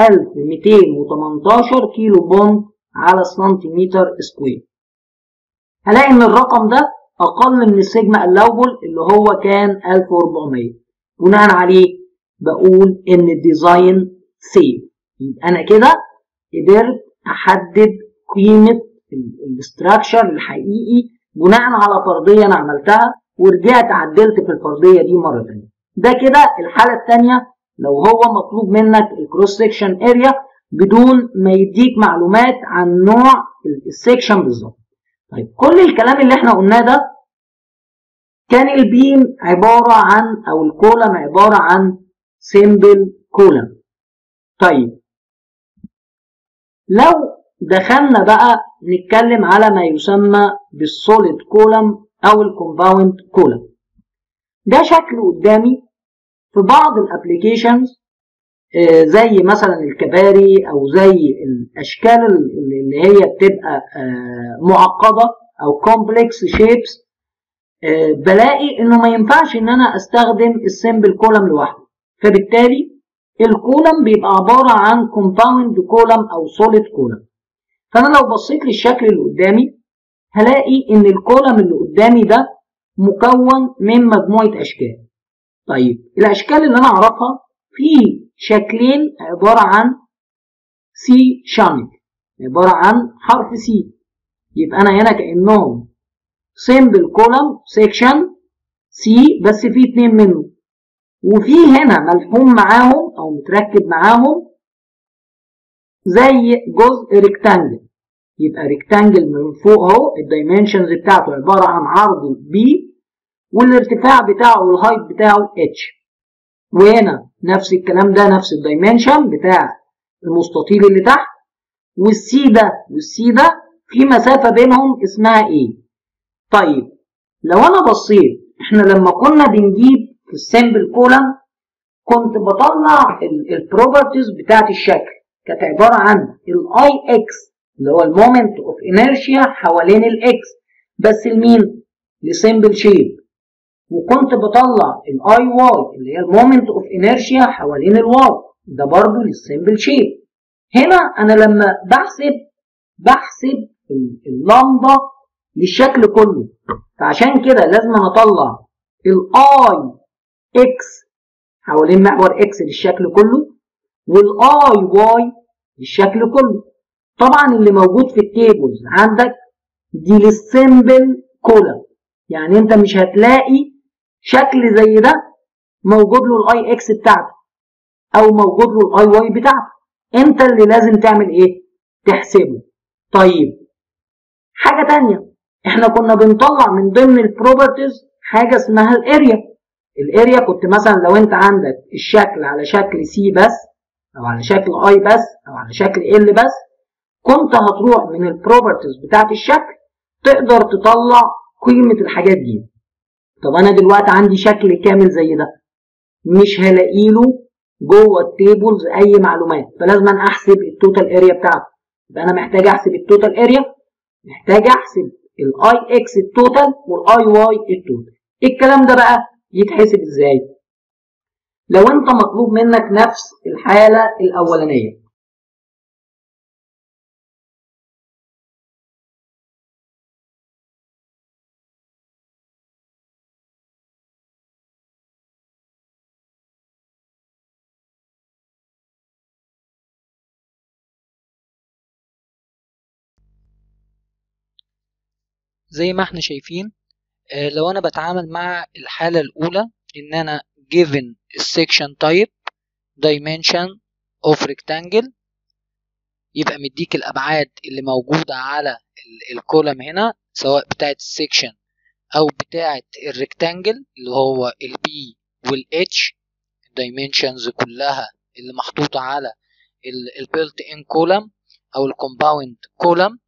1218 كيلو بوند على سنتيمتر سكوير هلاقي ان الرقم ده اقل من السيجما الاوبل اللي هو كان 1400 بناء عليه بقول ان الديزاين سيف يبقى انا كده قدرت احدد قيمه الاستراكشر الحقيقي بناء على فرضيه انا عملتها ورجعت عدلت في الفرضيه دي مره ثانيه ده كده الحاله الثانيه لو هو مطلوب منك الكروس سكشن اريا بدون ما يديك معلومات عن نوع السكشن بالظبط طيب كل الكلام اللي احنا قلناه ده كان البيم عبارة عن أو الكولم عبارة عن سيمبل كولم طيب لو دخلنا بقى نتكلم على ما يسمى بالسوليد كولم أو الكومباوند كولم ده شكل قدامي في بعض الابليكيشنز زي مثلا الكباري او زي الاشكال اللي هي بتبقى معقده او كومبلكس شيبس بلاقي انه ما ينفعش ان انا استخدم السيمبل كولم لوحده فبالتالي الكولم بيبقى عباره عن كومباوند كولم او سوليد كولم فانا لو بصيت للشكل اللي قدامي هلاقي ان الكولم اللي قدامي ده مكون من مجموعه اشكال طيب الاشكال اللي انا اعرفها في شكلين عباره عن سي شانل عباره عن حرف سي يبقى انا هنا كانهم سيمبل كولم سيكشن سي بس في اتنين منه وفي هنا ملحوم معاهم او متركب معاهم زي جزء ريكتانجل يبقى ريكتانجل من فوق اهو الدايمنشنز بتاعته عباره عن عرضه بي والارتفاع بتاعه والهايت بتاعه اتش وهنا نفس الكلام ده نفس الدايمنشن بتاع المستطيل اللي تحت والسي ده والسي ده في مسافه بينهم اسمها ايه طيب لو انا بصيت احنا لما كنا بنجيب في السامبل كولم كنت بطلع البروبرتيز بتاعت الشكل كانت عباره عن الاي اكس اللي هو المومنت اوف انيرشيا حوالين الاكس بس لمين لسيمبل شيب وكنت بطلع الاي واي اللي هي المومنت اوف انيرشيا حوالين الواي ده برضو للسيمبل شيب هنا انا لما بحسب بحسب اللمبه للشكل كله فعشان كده لازم اطلع الاي اكس حوالين محور اكس للشكل كله والاي واي للشكل كله طبعا اللي موجود في التيبلز عندك دي للسيمبل كولم يعني انت مش هتلاقي شكل زي ده موجود له الاي اكس بتاعته او موجود له الاي واي بتاعته انت اللي لازم تعمل ايه تحسبه طيب حاجه تانية احنا كنا بنطلع من ضمن البروبرتيز حاجه اسمها الاريا الاريا كنت مثلا لو انت عندك الشكل على شكل سي بس او على شكل اي بس او على شكل ال بس كنت هتروح من البروبرتيز بتاعت الشكل تقدر تطلع قيمه الحاجات دي طب انا دلوقتي عندي شكل كامل زي ده مش هلاقي له جوه التيبلز اي معلومات فلازم احسب التوتال اريا بتاعته يبقى انا محتاج احسب التوتال اريا محتاج احسب الاي اكس التوتال والاي واي التوتال الكلام ده بقى يتحسب ازاي لو انت مطلوب منك نفس الحاله الاولانيه زي ما احنا شايفين آه، لو انا بتعامل مع الحالة الاولى ان انا given section type dimension of rectangle يبقى مديك الابعاد اللي موجودة على الكولم هنا سواء بتاعت السكشن او بتاعت الريكتانجل اللي هو البي والاتش الدايمنشنز كلها اللي محطوطة على البيلت ان كولم او الكومباوند كولم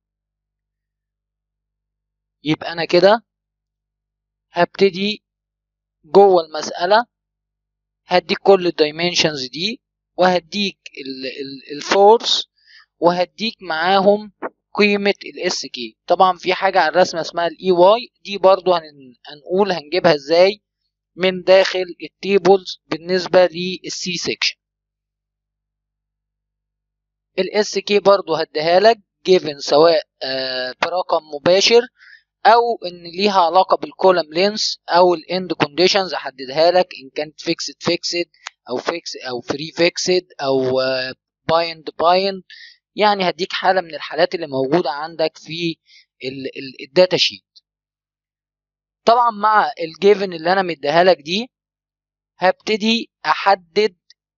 يبقى انا كده هبتدي جوه المسألة هديك كل الدايمنشنز دي وهديك الفورس وهديك معاهم قيمة الاس كي طبعا في حاجة على الرسمة اسمها الاي واي دي برضو هنقول هنجيبها ازاي من داخل التيبلز بالنسبة للسي سيكشن الاس كي برضو هديها لك جيفن سواء آه برقم مباشر او ان ليها علاقه بالكولم لينس او الاند كونديشنز احددها لك ان كانت فيكسد فيكسد او فيكس او فري فيكسد او بايند بايند يعني هديك حاله من الحالات اللي موجوده عندك في الداتا شيت طبعا مع الجيفن اللي انا مديها لك دي هبتدي احدد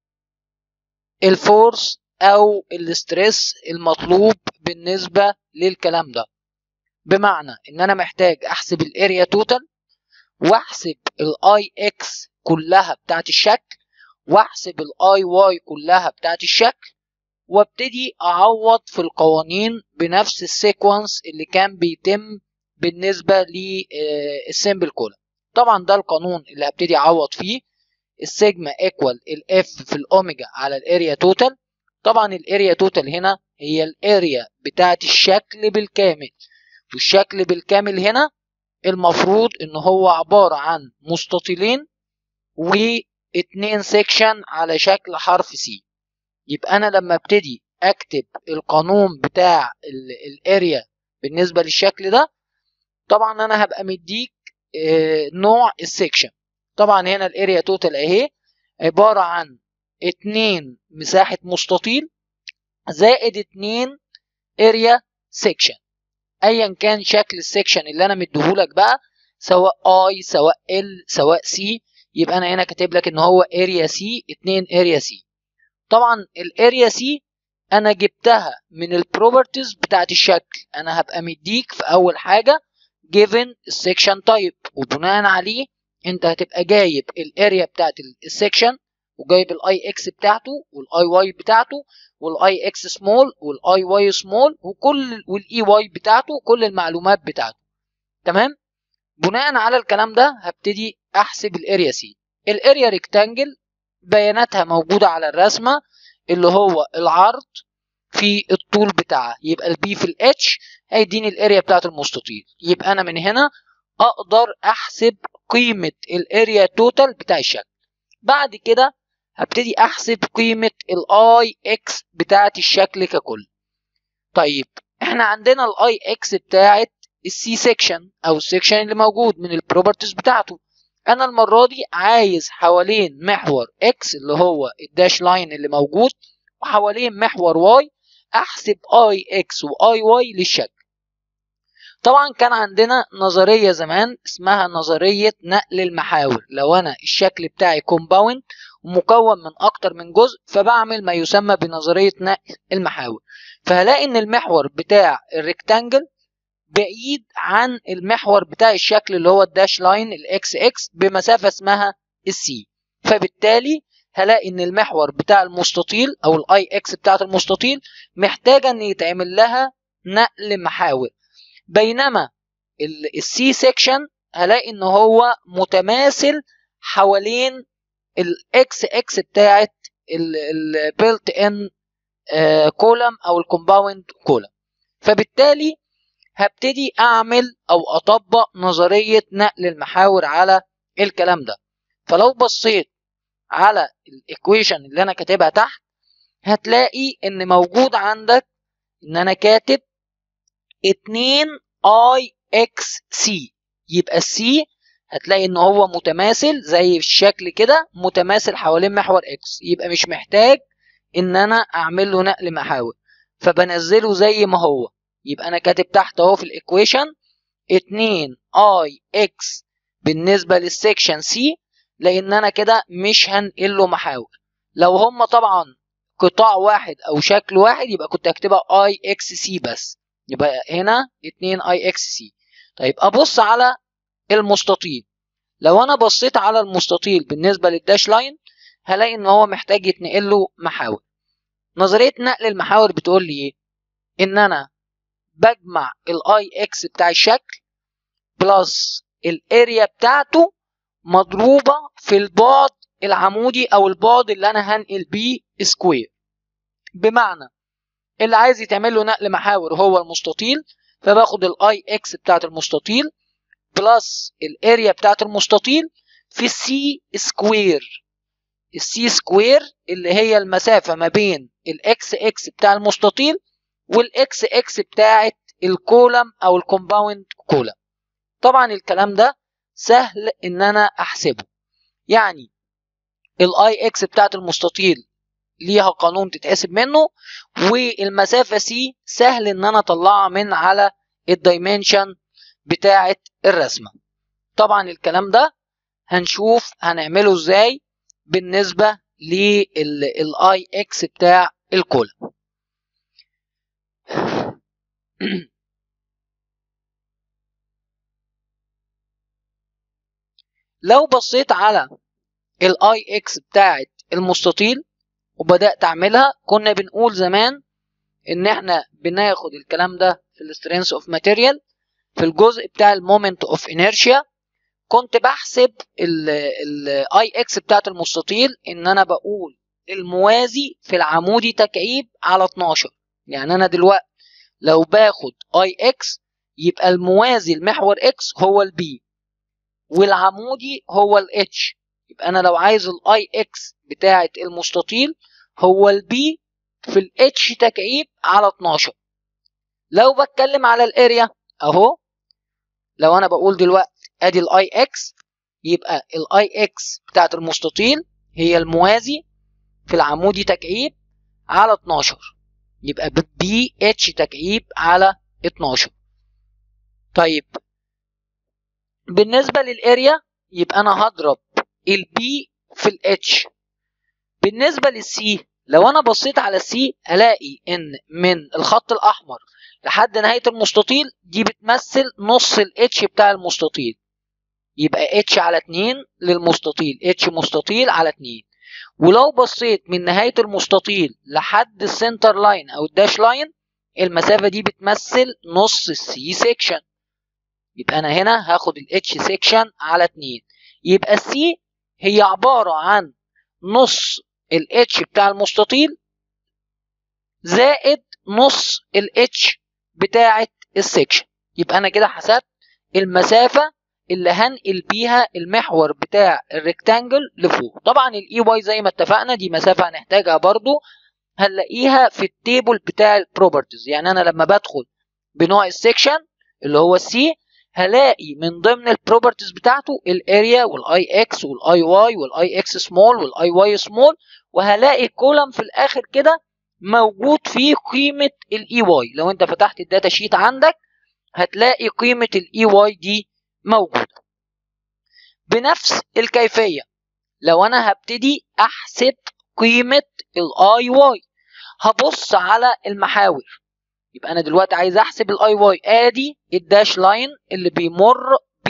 الفورس او الاسترس المطلوب بالنسبه للكلام ده بمعنى ان انا محتاج احسب الاريا توتال واحسب الاي اكس كلها بتاعت الشكل واحسب الاي واي كلها بتاعت الشكل وابتدي اعوض في القوانين بنفس السيكونس اللي كان بيتم بالنسبة للسيمبل كولم طبعا ده القانون اللي هبتدي اعوض فيه السيجما ايكوال الاف في الاوميجا على الاريا توتال طبعا الاريا توتال هنا هي الاريا بتاعت الشكل بالكامل والشكل بالكامل هنا المفروض ان هو عبارة عن مستطيلين واتنين سيكشن على شكل حرف سي يبقى انا لما ابتدي اكتب القانون بتاع الاريا بالنسبة للشكل ده طبعا انا هبقى مديك نوع السيكشن طبعا هنا الاريا توتال اهي عبارة عن اتنين مساحة مستطيل زائد اتنين اريا سيكشن ايا كان شكل السكشن اللي انا مديهولك بقى سواء اي سواء ال سواء سي يبقى انا هنا كاتب لك ان هو اريا سي 2 اريا سي طبعا الاريا سي انا جبتها من البروبرتيز بتاعت الشكل انا هبقى مديك في اول حاجه given السكشن تايب وبناء عليه انت هتبقى جايب الاريا بتاعت السكشن وجايب الاي اكس بتاعته والاي واي بتاعته والاي اكس سمول والاي واي سمول وكل والاي واي بتاعته وكل المعلومات بتاعته تمام بناء على الكلام ده هبتدي احسب الاريا سي الاريا ريكتانجل بياناتها موجوده على الرسمه اللي هو العرض في الطول بتاعها يبقى البي في الاتش هيديني الاريا بتاعت المستطيل يبقى انا من هنا اقدر احسب قيمه الاريا توتال بتاع الشكل بعد كده هبتدي احسب قيمة الاي اكس بتاعت الشكل ككل طيب احنا عندنا الاي اكس بتاعت السي سيكشن او السيكشن اللي موجود من البروبرتيز بتاعته انا المرة دي عايز حوالين محور اكس اللي هو الداش لاين اللي موجود وحوالين محور واي احسب اي اكس واي واي للشكل طبعا كان عندنا نظرية زمان اسمها نظرية نقل المحاور لو انا الشكل بتاعي كومباوند ومكون من اكتر من جزء فبعمل ما يسمى بنظرية نقل المحاور فهلاقي ان المحور بتاع الريكتانجل بعيد عن المحور بتاع الشكل اللي هو الداش لاين الاكس اكس بمسافة اسمها السي فبالتالي هلاقي ان المحور بتاع المستطيل او الاي اكس بتاعت المستطيل محتاجة ان يتعمل لها نقل محاور بينما السي سيكشن هلاقي ان هو متماثل حوالين الاكس اكس بتاعت البيلت ان كولم او الكومباوند كولم فبالتالي هبتدي اعمل او اطبق نظريه نقل المحاور على الكلام ده فلو بصيت على الايكويشن اللي انا كاتبها تحت هتلاقي ان موجود عندك ان انا كاتب 2 اي اكس سي يبقى السي هتلاقي ان هو متماثل زي الشكل كده متماثل حوالين محور اكس يبقى مش محتاج ان انا اعمل له نقل محاور فبنزله زي ما هو يبقى انا كاتب تحت اهو في الايكويشن 2 اي اكس بالنسبة للسكشن سي لان انا كده مش هنقل له محاور لو هم طبعا قطاع واحد او شكل واحد يبقى كنت هكتبها اي اكس سي بس يبقى هنا 2 اي اكس سي طيب ابص على المستطيل لو انا بصيت على المستطيل بالنسبه للداش لاين هلاقي ان هو محتاج يتنقل له محاور نظريه نقل المحاور بتقول لي ايه ان انا بجمع الاي اكس بتاع الشكل بلس الاريا بتاعته مضروبه في البعد العمودي او البعد اللي انا هنقل بيه سكوير بمعنى اللي عايز يتعمل له نقل محاور هو المستطيل فباخد الاي اكس بتاعت المستطيل بلس الاريا بتاعت المستطيل في السي سكوير السي سكوير اللي هي المسافة ما بين الاكس اكس بتاع المستطيل والاكس اكس بتاعت الكولم او الكومباوند كولم طبعا الكلام ده سهل ان انا احسبه يعني الاي اكس بتاعت المستطيل ليها قانون تتحسب منه والمسافة سي سهل ان انا اطلعها من على الدايمنشن بتاعة الرسمة طبعا الكلام ده هنشوف هنعمله ازاي بالنسبة للاي اكس بتاع الكولم لو بصيت على الاي اكس بتاعت المستطيل وبدات اعملها كنا بنقول زمان ان احنا بناخد الكلام ده في السترينث اوف ماتيريال في الجزء بتاع المومنت اوف انيرشيا كنت بحسب الاي اكس بتاعت المستطيل ان انا بقول الموازي في العمودي تكعيب على 12 يعني انا دلوقتي لو باخد اي اكس يبقى الموازي المحور اكس هو البي والعمودي هو الاتش يبقى انا لو عايز الاي اكس بتاعه المستطيل هو البي في الاتش تكعيب على 12 لو بتكلم على الاريا اهو لو انا بقول دلوقتي ادي الاي اكس يبقى الاي اكس بتاعه المستطيل هي الموازي في العمودي تكعيب على 12 يبقى بي اتش تكعيب على 12 طيب بالنسبه للاريا يبقى انا هضرب البي في الاتش بالنسبه للسي لو انا بصيت على السي الاقي ان من الخط الاحمر لحد نهايه المستطيل دي بتمثل نص الاتش بتاع المستطيل يبقى اتش على 2 للمستطيل اتش مستطيل على 2 ولو بصيت من نهايه المستطيل لحد السنتر لاين او الداش لاين المسافه دي بتمثل نص السي سيكشن يبقى انا هنا هاخد الاتش سيكشن على 2 يبقى السي هي عباره عن نص الاتش بتاع المستطيل زائد نص الاتش بتاعه السكشن يبقى انا كده حسبت المسافه اللي هنقل بيها المحور بتاع الريكتانجل لفوق طبعا الاي واي زي ما اتفقنا دي مسافه هنحتاجها برضو هنلاقيها في التيبل بتاع البروبرتيز يعني انا لما بدخل بنوع السكشن اللي هو السي هلاقي من ضمن البروبرتيز بتاعته الاريا والاي اكس والاي واي والاي اكس سمول والاي واي سمول وهلاقي كولم في الاخر كده موجود فيه قيمه الاي واي لو انت فتحت الداتا شيت عندك هتلاقي قيمه الاي واي دي موجوده بنفس الكيفيه لو انا هبتدي احسب قيمه الاي واي هبص على المحاور يبقى انا دلوقتي عايز احسب الاي واي ادي الداش لاين اللي بيمر ب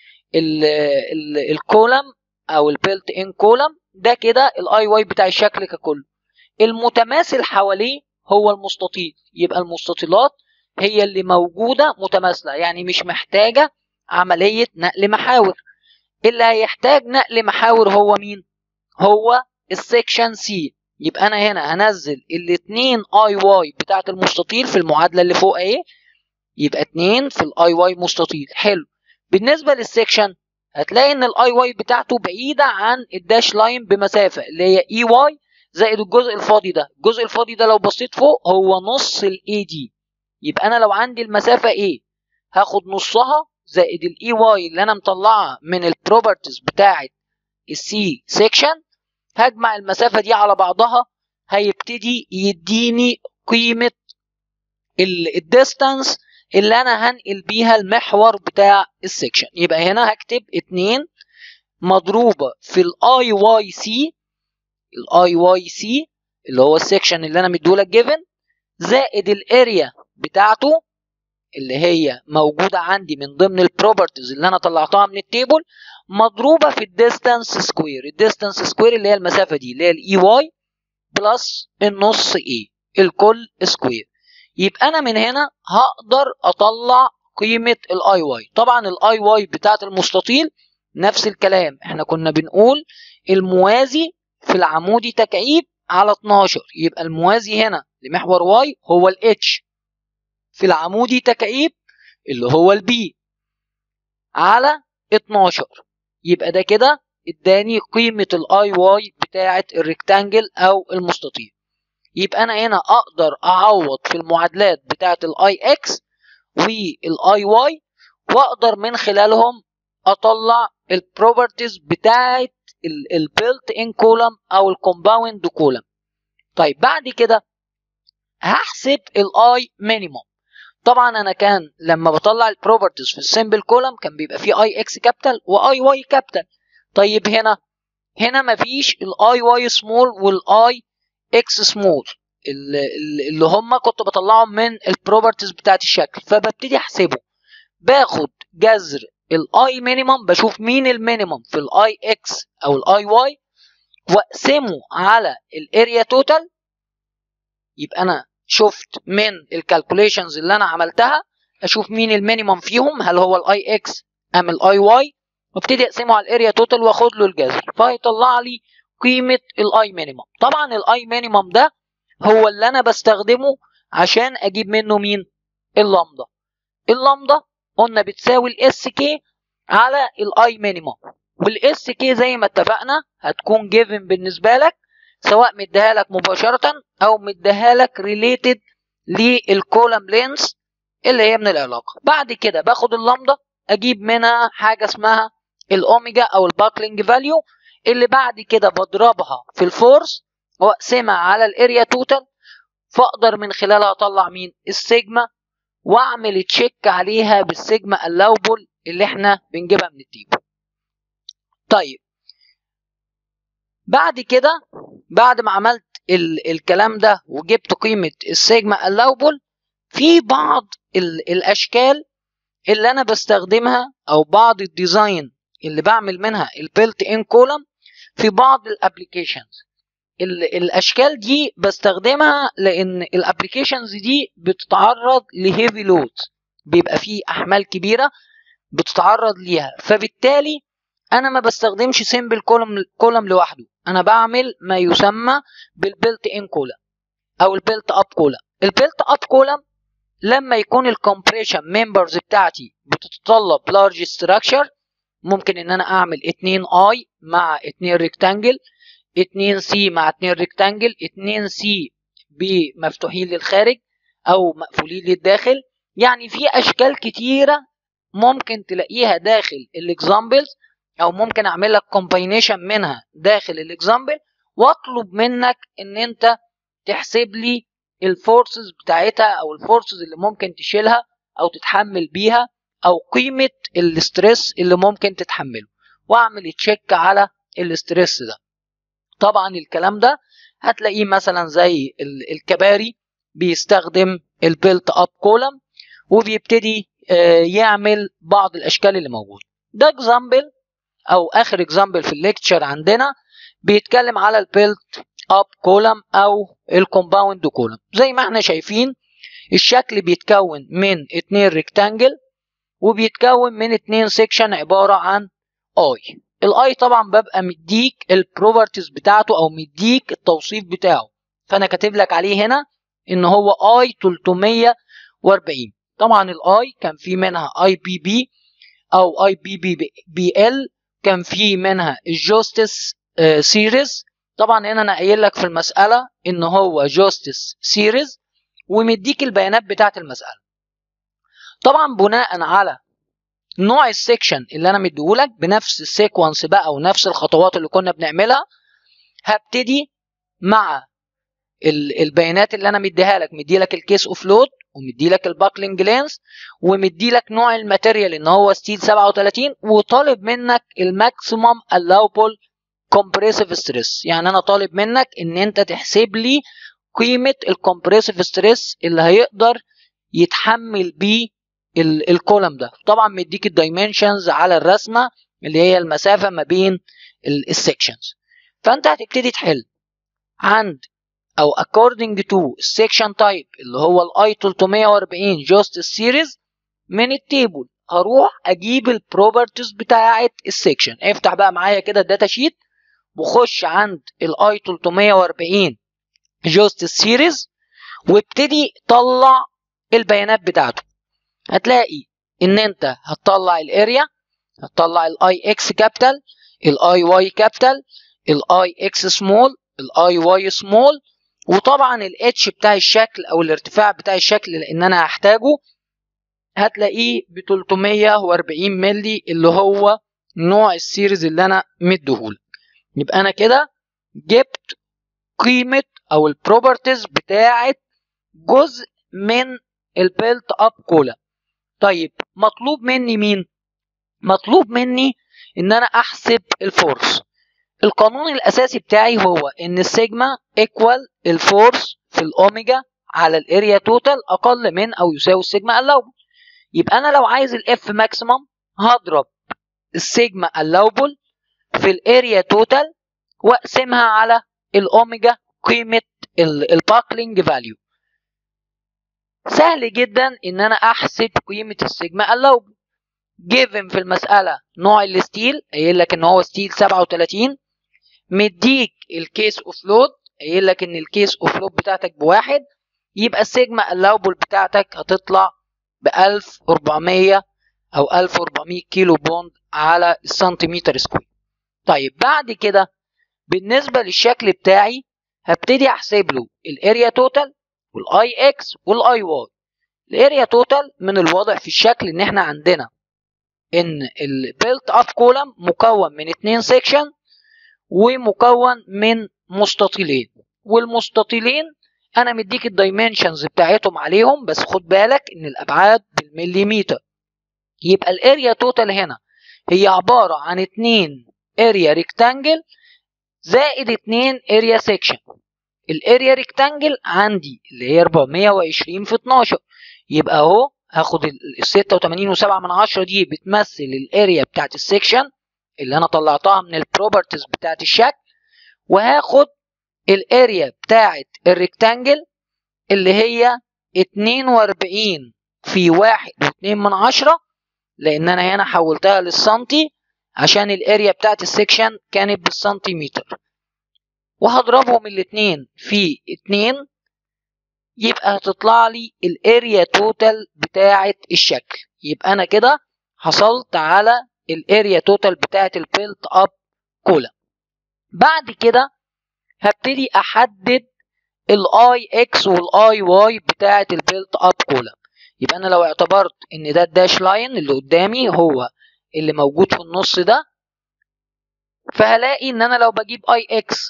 الكولم او البيلت ان كولم ده كده الاي واي بتاع الشكل ككل المتماثل حواليه هو المستطيل يبقى المستطيلات هي اللي موجوده متماثله يعني مش محتاجه عمليه نقل محاور اللي هيحتاج نقل محاور هو مين هو السكشن سي يبقى انا هنا هنزل الاثنين اي واي بتاعت المستطيل في المعادله اللي فوق اهي يبقى 2 في الاي واي مستطيل حلو بالنسبه للسكشن هتلاقي ان الاي واي بتاعته بعيده عن الداش لاين بمسافه اللي هي اي واي زائد الجزء الفاضي ده الجزء الفاضي ده لو بصيت فوق هو نص الاي دي يبقى انا لو عندي المسافه ايه هاخد نصها زائد الاي واي اللي انا مطلعها من البروبرتيز بتاعه السي سيكشن هجمع المسافة دي على بعضها هيبتدي يديني قيمة الديستانس اللي انا هنقل بيها المحور بتاع السكشن يبقى هنا هكتب 2 مضروبه في الاي واي سي الاي واي سي اللي هو السكشن اللي انا مديهولك جيفن زائد الاريا بتاعته اللي هي موجوده عندي من ضمن البروبرتيز اللي انا طلعتها من التيبل مضروبه في الديستانس سكوير الديستانس سكوير اللي هي المسافه دي اللي هي الاي واي بلس النص اي الكل سكوير يبقى انا من هنا هقدر اطلع قيمه الاي واي طبعا الاي واي بتاعت المستطيل نفس الكلام احنا كنا بنقول الموازي في العمودي تكعيب على 12 يبقى الموازي هنا لمحور واي هو الاتش في العمودي تكعيب اللي هو البي على 12 يبقى ده كده اداني قيمة الاي واي بتاعة الريكتانجل او المستطيل يبقى انا هنا اقدر اعوض في المعادلات بتاعة الاي اكس والاي واي واقدر من خلالهم اطلع البروبرتيز بتاعة البيلت ان كولم او الكومباوند كولم طيب بعد كده هحسب الاي مينيموم طبعا انا كان لما بطلع البروبرتيز في السمبل كولم كان بيبقى فيه اي اكس كابيتال واي واي كابيتال طيب هنا هنا مفيش الاي واي سمول والاي اكس سمول اللي هم كنت بطلعهم من البروبرتيز بتاعت الشكل فببتدي احسبه باخد جذر الاي مينيمم بشوف مين المينيمم في الاي اكس او الاي واي واقسمه على الاريا توتال يبقى انا شفت من الكالكوليشنز اللي انا عملتها اشوف مين المينيمم فيهم هل هو الاي اكس ام الاي واي وابتدي اقسمه على الاريا توتال واخد له الجذر فيطلع لي قيمه الاي مينيمم طبعا الاي مينيمم ده هو اللي انا بستخدمه عشان اجيب منه مين اللامدا اللامدا قلنا بتساوي الاس كي على الاي مينيمم والاس كي زي ما اتفقنا هتكون جيفن بالنسبه لك سواء مديها لك مباشره او مديها لك ريليتد للكولم لينس اللي هي من العلاقه بعد كده باخد اللامدا اجيب منها حاجه اسمها الاوميجا او الباكلينج فاليو اللي بعد كده بضربها في الفورس واقسمها على الاريا توتال فاقدر من خلالها اطلع مين السيجما واعمل تشيك عليها بالسيجما اللاوبل اللي احنا بنجيبها من التيبل طيب بعد كده بعد ما عملت ال الكلام ده وجبت قيمة السيجما اللاوبل في بعض ال الاشكال اللي انا بستخدمها او بعض الديزاين اللي بعمل منها البيلت ان كولم في بعض الابلكيشنز الاشكال دي بستخدمها لان الابلكيشنز دي بتتعرض لهيفي لود بيبقى فيه احمال كبيره بتتعرض ليها فبالتالي انا ما بستخدمش سيمبل كولم كولم لوحده انا بعمل ما يسمى بالبيلت ان كولم او البيلت اب كولم البيلت اب كولم لما يكون الكومبريشن ممبرز بتاعتي بتتطلب لارج ستراكشر ممكن ان انا اعمل 2 اي مع 2 ريكتانجل 2 سي مع 2 ريكتانجل 2 سي بمفتوحين للخارج او مقفولين للداخل يعني في اشكال كتيره ممكن تلاقيها داخل الاكزامبلز او ممكن اعمل لك كومباينيشن منها داخل الاكزامبل واطلب منك ان انت تحسب لي الفورسز بتاعتها او الفورسز اللي ممكن تشيلها او تتحمل بيها او قيمه الاسترس اللي ممكن تتحمله واعمل تشيك على الاسترس ده طبعا الكلام ده هتلاقيه مثلا زي الكباري بيستخدم البيلت اب كولم وبيبتدي يعمل بعض الاشكال اللي موجوده ده اكزامبل او اخر اكزامبل في الليكتشر عندنا بيتكلم على البيلت اب كولم او الكومباوند كولم زي ما احنا شايفين الشكل بيتكون من اتنين ريكتانجل وبيتكون من اتنين سيكشن عبارة عن اي الاي طبعا ببقى مديك البروبرتيز بتاعته او مديك التوصيف بتاعه فانا كاتب لك عليه هنا ان هو اي 340 طبعا الاي كان في منها اي بي بي او اي بي بي بي ال كان في منها الجوستس سيريز طبعا هنا انا قايل لك في المساله ان هو جوستس سيريز ومديك البيانات بتاعه المساله طبعا بناء على نوع السكشن اللي انا مديهولك بنفس السيكونس بقى ونفس الخطوات اللي كنا بنعملها هبتدي مع البيانات اللي انا مديها لك مدي لك الكيس اوف لود ومدي لك الباكلينج لينس ومدي لك نوع الماتيريال ان هو ستيل 37 وطالب منك الماكسيمم الاوبل كومبريسيف ستريس يعني انا طالب منك ان انت تحسب لي قيمه الكومبريسيف ستريس اللي هيقدر يتحمل بيه الكولم ده طبعا مديك الدايمنشنز على الرسمه اللي هي المسافه ما بين السكشنز فانت هتبتدي تحل عند او according to section type اللي هو الاي 340 just series من التيبل هروح اجيب البروبرتيز بتاعه السكشن افتح بقى معايا كده الداتا شيت وخش عند الاي 340 just series وابتدي طلع البيانات بتاعته هتلاقي ان انت هتطلع الاريا هتطلع الاي اكس كابيتال الاي واي كابيتال الاي اكس سمول الاي واي سمول وطبعا الاتش بتاع الشكل او الارتفاع بتاع الشكل لان انا هحتاجه هتلاقيه ب 340 ملي اللي هو نوع السيريز اللي انا مديهولك يبقى انا كده جبت قيمه او البروبرتيز بتاعه جزء من البيلت اب كولا طيب مطلوب مني مين مطلوب مني ان انا احسب الفورس القانون الاساسي بتاعي هو ان السيجما ايكوال الفورس في الاوميجا على الاريا توتال اقل من او يساوي السيجما الاوبل يبقى انا لو عايز الاف ماكسيمم هضرب السيجما الاوبل في الاريا توتال واقسمها على الاوميجا قيمه الباكلينج فاليو سهل جدا ان انا احسب قيمه السيجما الاوبل جيفن في المساله نوع الستيل قايل لك ان هو ستيل 37 مديك الكيس اوف لود قايل لك ان الكيس اوف لود بتاعتك بواحد يبقى السيجما الاوبل بتاعتك هتطلع ب 1400 او 1400 كيلو بوند على السنتيمتر سكوير طيب بعد كده بالنسبه للشكل بتاعي هبتدي احسب له الاريا توتال والاي اكس والاي واي الاريا توتال من الواضح في الشكل ان احنا عندنا ان البيلت اب كولم مكون من اتنين سيكشن ومكون من مستطيلين والمستطيلين انا مديك الدايمنشنز بتاعتهم عليهم بس خد بالك ان الابعاد بالمليمتر يبقى الاريا توتال هنا هي عبارة عن اتنين اريا ريكتانجل زائد اتنين اريا سيكشن الاريا ريكتانجل عندي اللي هي 420 في 12 يبقى اهو هاخد ال 86 و7 من 10 دي بتمثل الاريا بتاعت السيكشن اللي انا طلعتها من البروبرتيز بتاعت الشكل وهاخد الاريا بتاعت الريكتانجل اللي هي 42 في 1 و2 من 10 لان انا هنا حولتها للسنتي عشان الاريا بتاعت السيكشن كانت بالسنتيمتر وهضربهم الاتنين في اتنين يبقى هتطلع لي الاريا توتال بتاعه الشكل يبقى انا كده حصلت على الاريا توتال بتاعه البيلت اب كولا بعد كده هبتدي احدد الاي اكس والاي واي بتاعه البيلت اب كولا يبقى انا لو اعتبرت ان ده الداش لاين اللي قدامي هو اللي موجود في النص ده فهلاقي ان انا لو بجيب اي اكس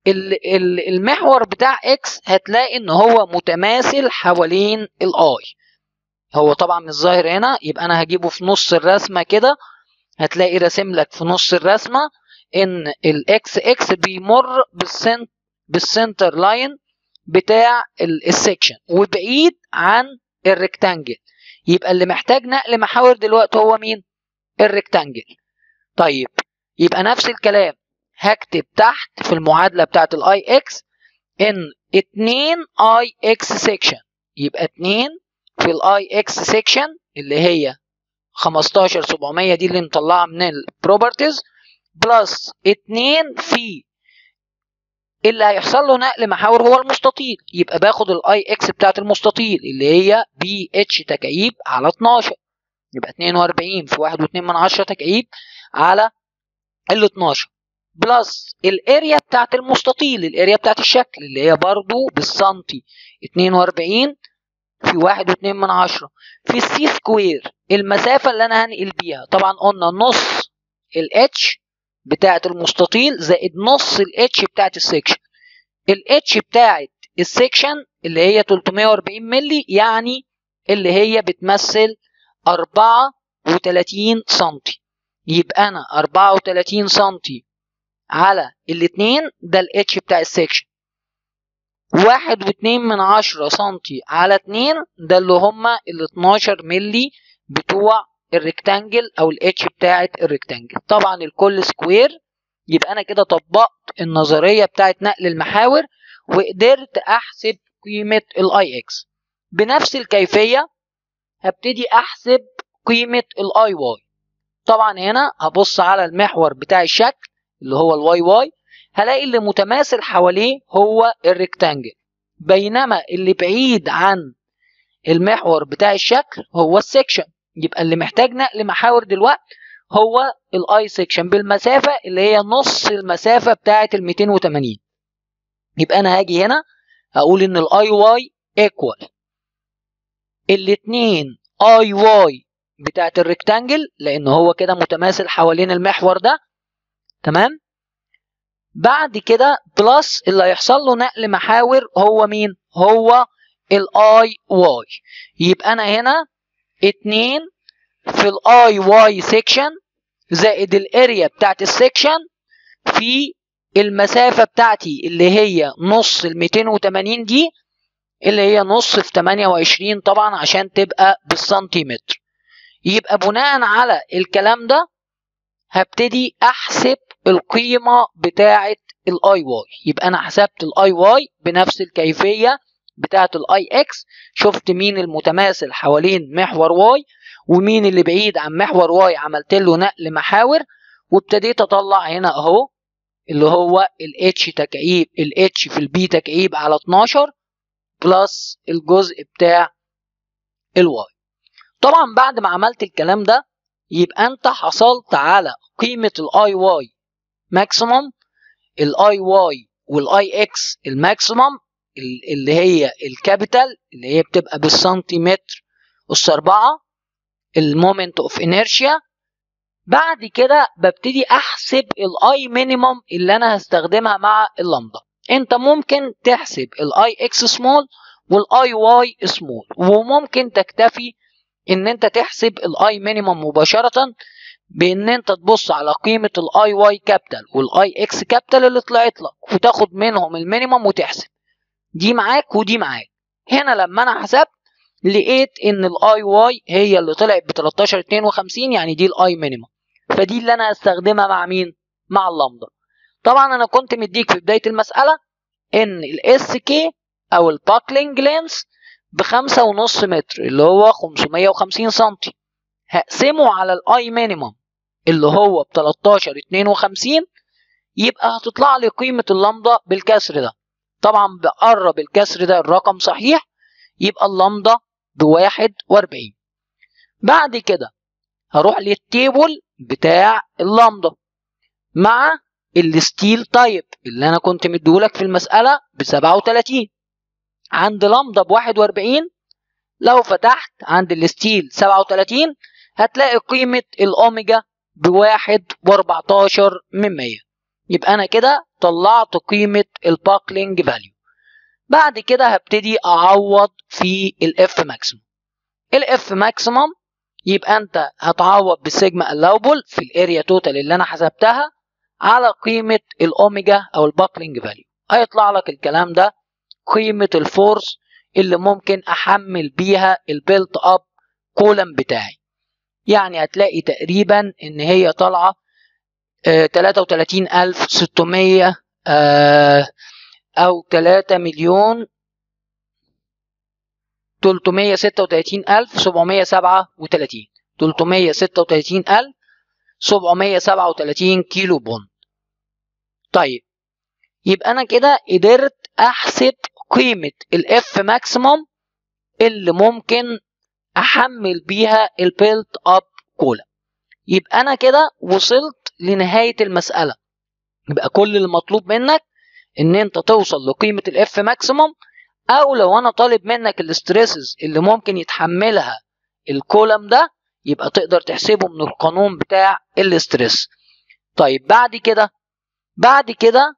المحور بتاع اكس هتلاقي ان هو متماثل حوالين الاي هو طبعا مش ظاهر هنا يبقى انا هجيبه في نص الرسمه كده هتلاقي راسم لك في نص الرسمه ان الاكس اكس بيمر بالسنت بالسنتر لاين بتاع السكشن وبعيد عن الريكتانجل يبقى اللي محتاج نقل محاور دلوقتي هو مين الريكتانجل طيب يبقى نفس الكلام هكتب تحت في المعادله بتاعت الاي اكس ان 2 اي اكس سيكشن يبقى 2 في الاي اكس سيكشن اللي هي 15700 دي اللي مطلعها من البروبرتيز بلس 2 في اللي هيحصل له نقل محاور هو المستطيل يبقى باخد الاي اكس بتاعت المستطيل اللي هي بي اتش تكعيب على 12 يبقى 42 في 1.2 من 10 تكعيب على ال 12 بلس الاريا بتاعت المستطيل الاريا بتاعت الشكل اللي هي برضو بالسنتي 42 في واحد واتنين من عشرة في السي سكوير المسافة اللي أنا هنقل بيها طبعا قلنا نص الاتش بتاعت المستطيل زائد نص الاتش بتاعت السكشن الاتش بتاعت السكشن اللي هي 340 ملي يعني اللي هي بتمثل 34 سنتي يبقى انا 34 سنتي على الاتنين ده الاتش بتاع السكشن واحد واتنين من عشرة سنتي على اتنين ده اللي هما ال 12 ملي بتوع الريكتانجل او الاتش بتاعت الريكتانجل طبعا الكل سكوير يبقى انا كده طبقت النظريه بتاعت نقل المحاور وقدرت احسب قيمه الاي اكس بنفس الكيفيه هبتدي احسب قيمه الاي واي طبعا هنا هبص على المحور بتاع الشكل اللي هو الواي واي هلاقي اللي متماثل حواليه هو الريكتانجل بينما اللي بعيد عن المحور بتاع الشكل هو السكشن يبقى اللي محتاج نقل محاور دلوقتي هو الاي سكشن بالمسافه اللي هي نص المسافه بتاعه ال 280 يبقى انا هاجي هنا هقول ان الاي واي ايكوال الاثنين اي واي بتاعه الريكتانجل لان هو كده متماثل حوالين المحور ده تمام بعد كده بلس اللي هيحصل له نقل محاور هو مين هو الاي واي يبقى انا هنا 2 في الاي واي سيكشن زائد الاريا بتاعت السيكشن في المسافه بتاعتي اللي هي نص ال 280 دي اللي هي نص في 28 طبعا عشان تبقى بالسنتيمتر يبقى بناء على الكلام ده هبتدي احسب القيمه بتاعه الاي واي يبقى انا حسبت الاي واي بنفس الكيفيه بتاعه الاي اكس شفت مين المتماثل حوالين محور واي ومين اللي بعيد عن محور واي عملت له نقل محاور وابتديت اطلع هنا اهو اللي هو الاتش تكعيب الاتش في البي تكعيب على 12 بلس الجزء بتاع الواي طبعا بعد ما عملت الكلام ده يبقى انت حصلت على قيمة الاي واي ماكسيموم الاي واي والاي اكس الماكسيموم اللي هي الكابيتال اللي هي بتبقى بالسنتيمتر اس 4 المومنت اوف انيرشيا بعد كده ببتدي احسب الاي مينيموم اللي انا هستخدمها مع اللمبه انت ممكن تحسب الاي اكس سمول والاي واي سمول وممكن تكتفي ان انت تحسب الاي مينيموم مباشره بان انت تبص على قيمه الاي واي كابيتال والاي اكس كابيتال اللي طلعت لك وتاخد منهم المينيموم وتحسب دي معاك ودي معاك هنا لما انا حسبت لقيت ان الاي واي هي اللي طلعت ب 13 52 يعني دي الاي مينيموم فدي اللي انا هستخدمها مع مين مع اللمبه طبعا انا كنت مديك في بدايه المساله ان الاس كي او الباكلينج لينس بخمسة ونص متر اللي هو 550 سنتي هقسمه على الاي مينيموم اللي هو ب 13 52 يبقى هتطلع لي قيمة اللمضة بالكسر ده طبعا بقرب الكسر ده الرقم صحيح يبقى اللمضة بواحد واربعين بعد كده هروح للتيبل بتاع اللمضة مع الستيل تايب اللي انا كنت مديهولك في المسألة ب 37 عند لمضة ب 41 لو فتحت عند الستيل 37 هتلاقي قيمة الأوميجا بواحد واربعتاشر من مية يبقى أنا كده طلعت قيمة الباكلينج فاليو بعد كده هبتدي أعوض في الاف ماكسيموم الاف ماكسيموم يبقى أنت هتعوض بالسيجما الاوبل في الاريا توتال اللي أنا حسبتها على قيمة الأوميجا أو الباكلينج فاليو هيطلع لك الكلام ده قيمة الفورس اللي ممكن أحمل بيها البيلت أب كولم بتاعي يعني هتلاقي تقريبا ان هي طالعه آه 33600 آه او 3 مليون 336737 336737 كيلو بوند طيب يبقى انا كده قدرت احسب قيمه الاف ماكسيموم اللي ممكن احمل بيها البيلت اب كولا يبقى انا كده وصلت لنهايه المساله يبقى كل اللي مطلوب منك ان انت توصل لقيمه الاف ماكسيموم او لو انا طالب منك الاستريسز اللي ممكن يتحملها الكولم ده يبقى تقدر تحسبه من القانون بتاع الاستريس طيب بعد كده بعد كده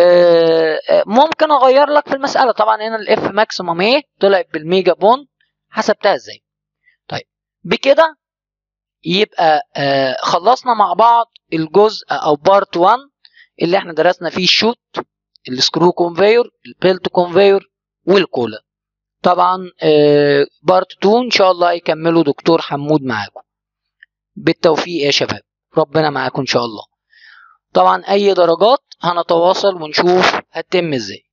ممكن اغير لك في المساله طبعا هنا الاف ماكسيموم ايه طلعت بالميجا بوند حسبتها ازاي طيب بكده يبقى آه خلصنا مع بعض الجزء او بارت 1 اللي احنا درسنا فيه الشوت السكرو كونفيور البيلت كونفيور والكولا طبعا آه بارت 2 ان شاء الله يكملوا دكتور حمود معاكم بالتوفيق يا شباب ربنا معاكم ان شاء الله طبعا اي درجات هنتواصل ونشوف هتتم ازاي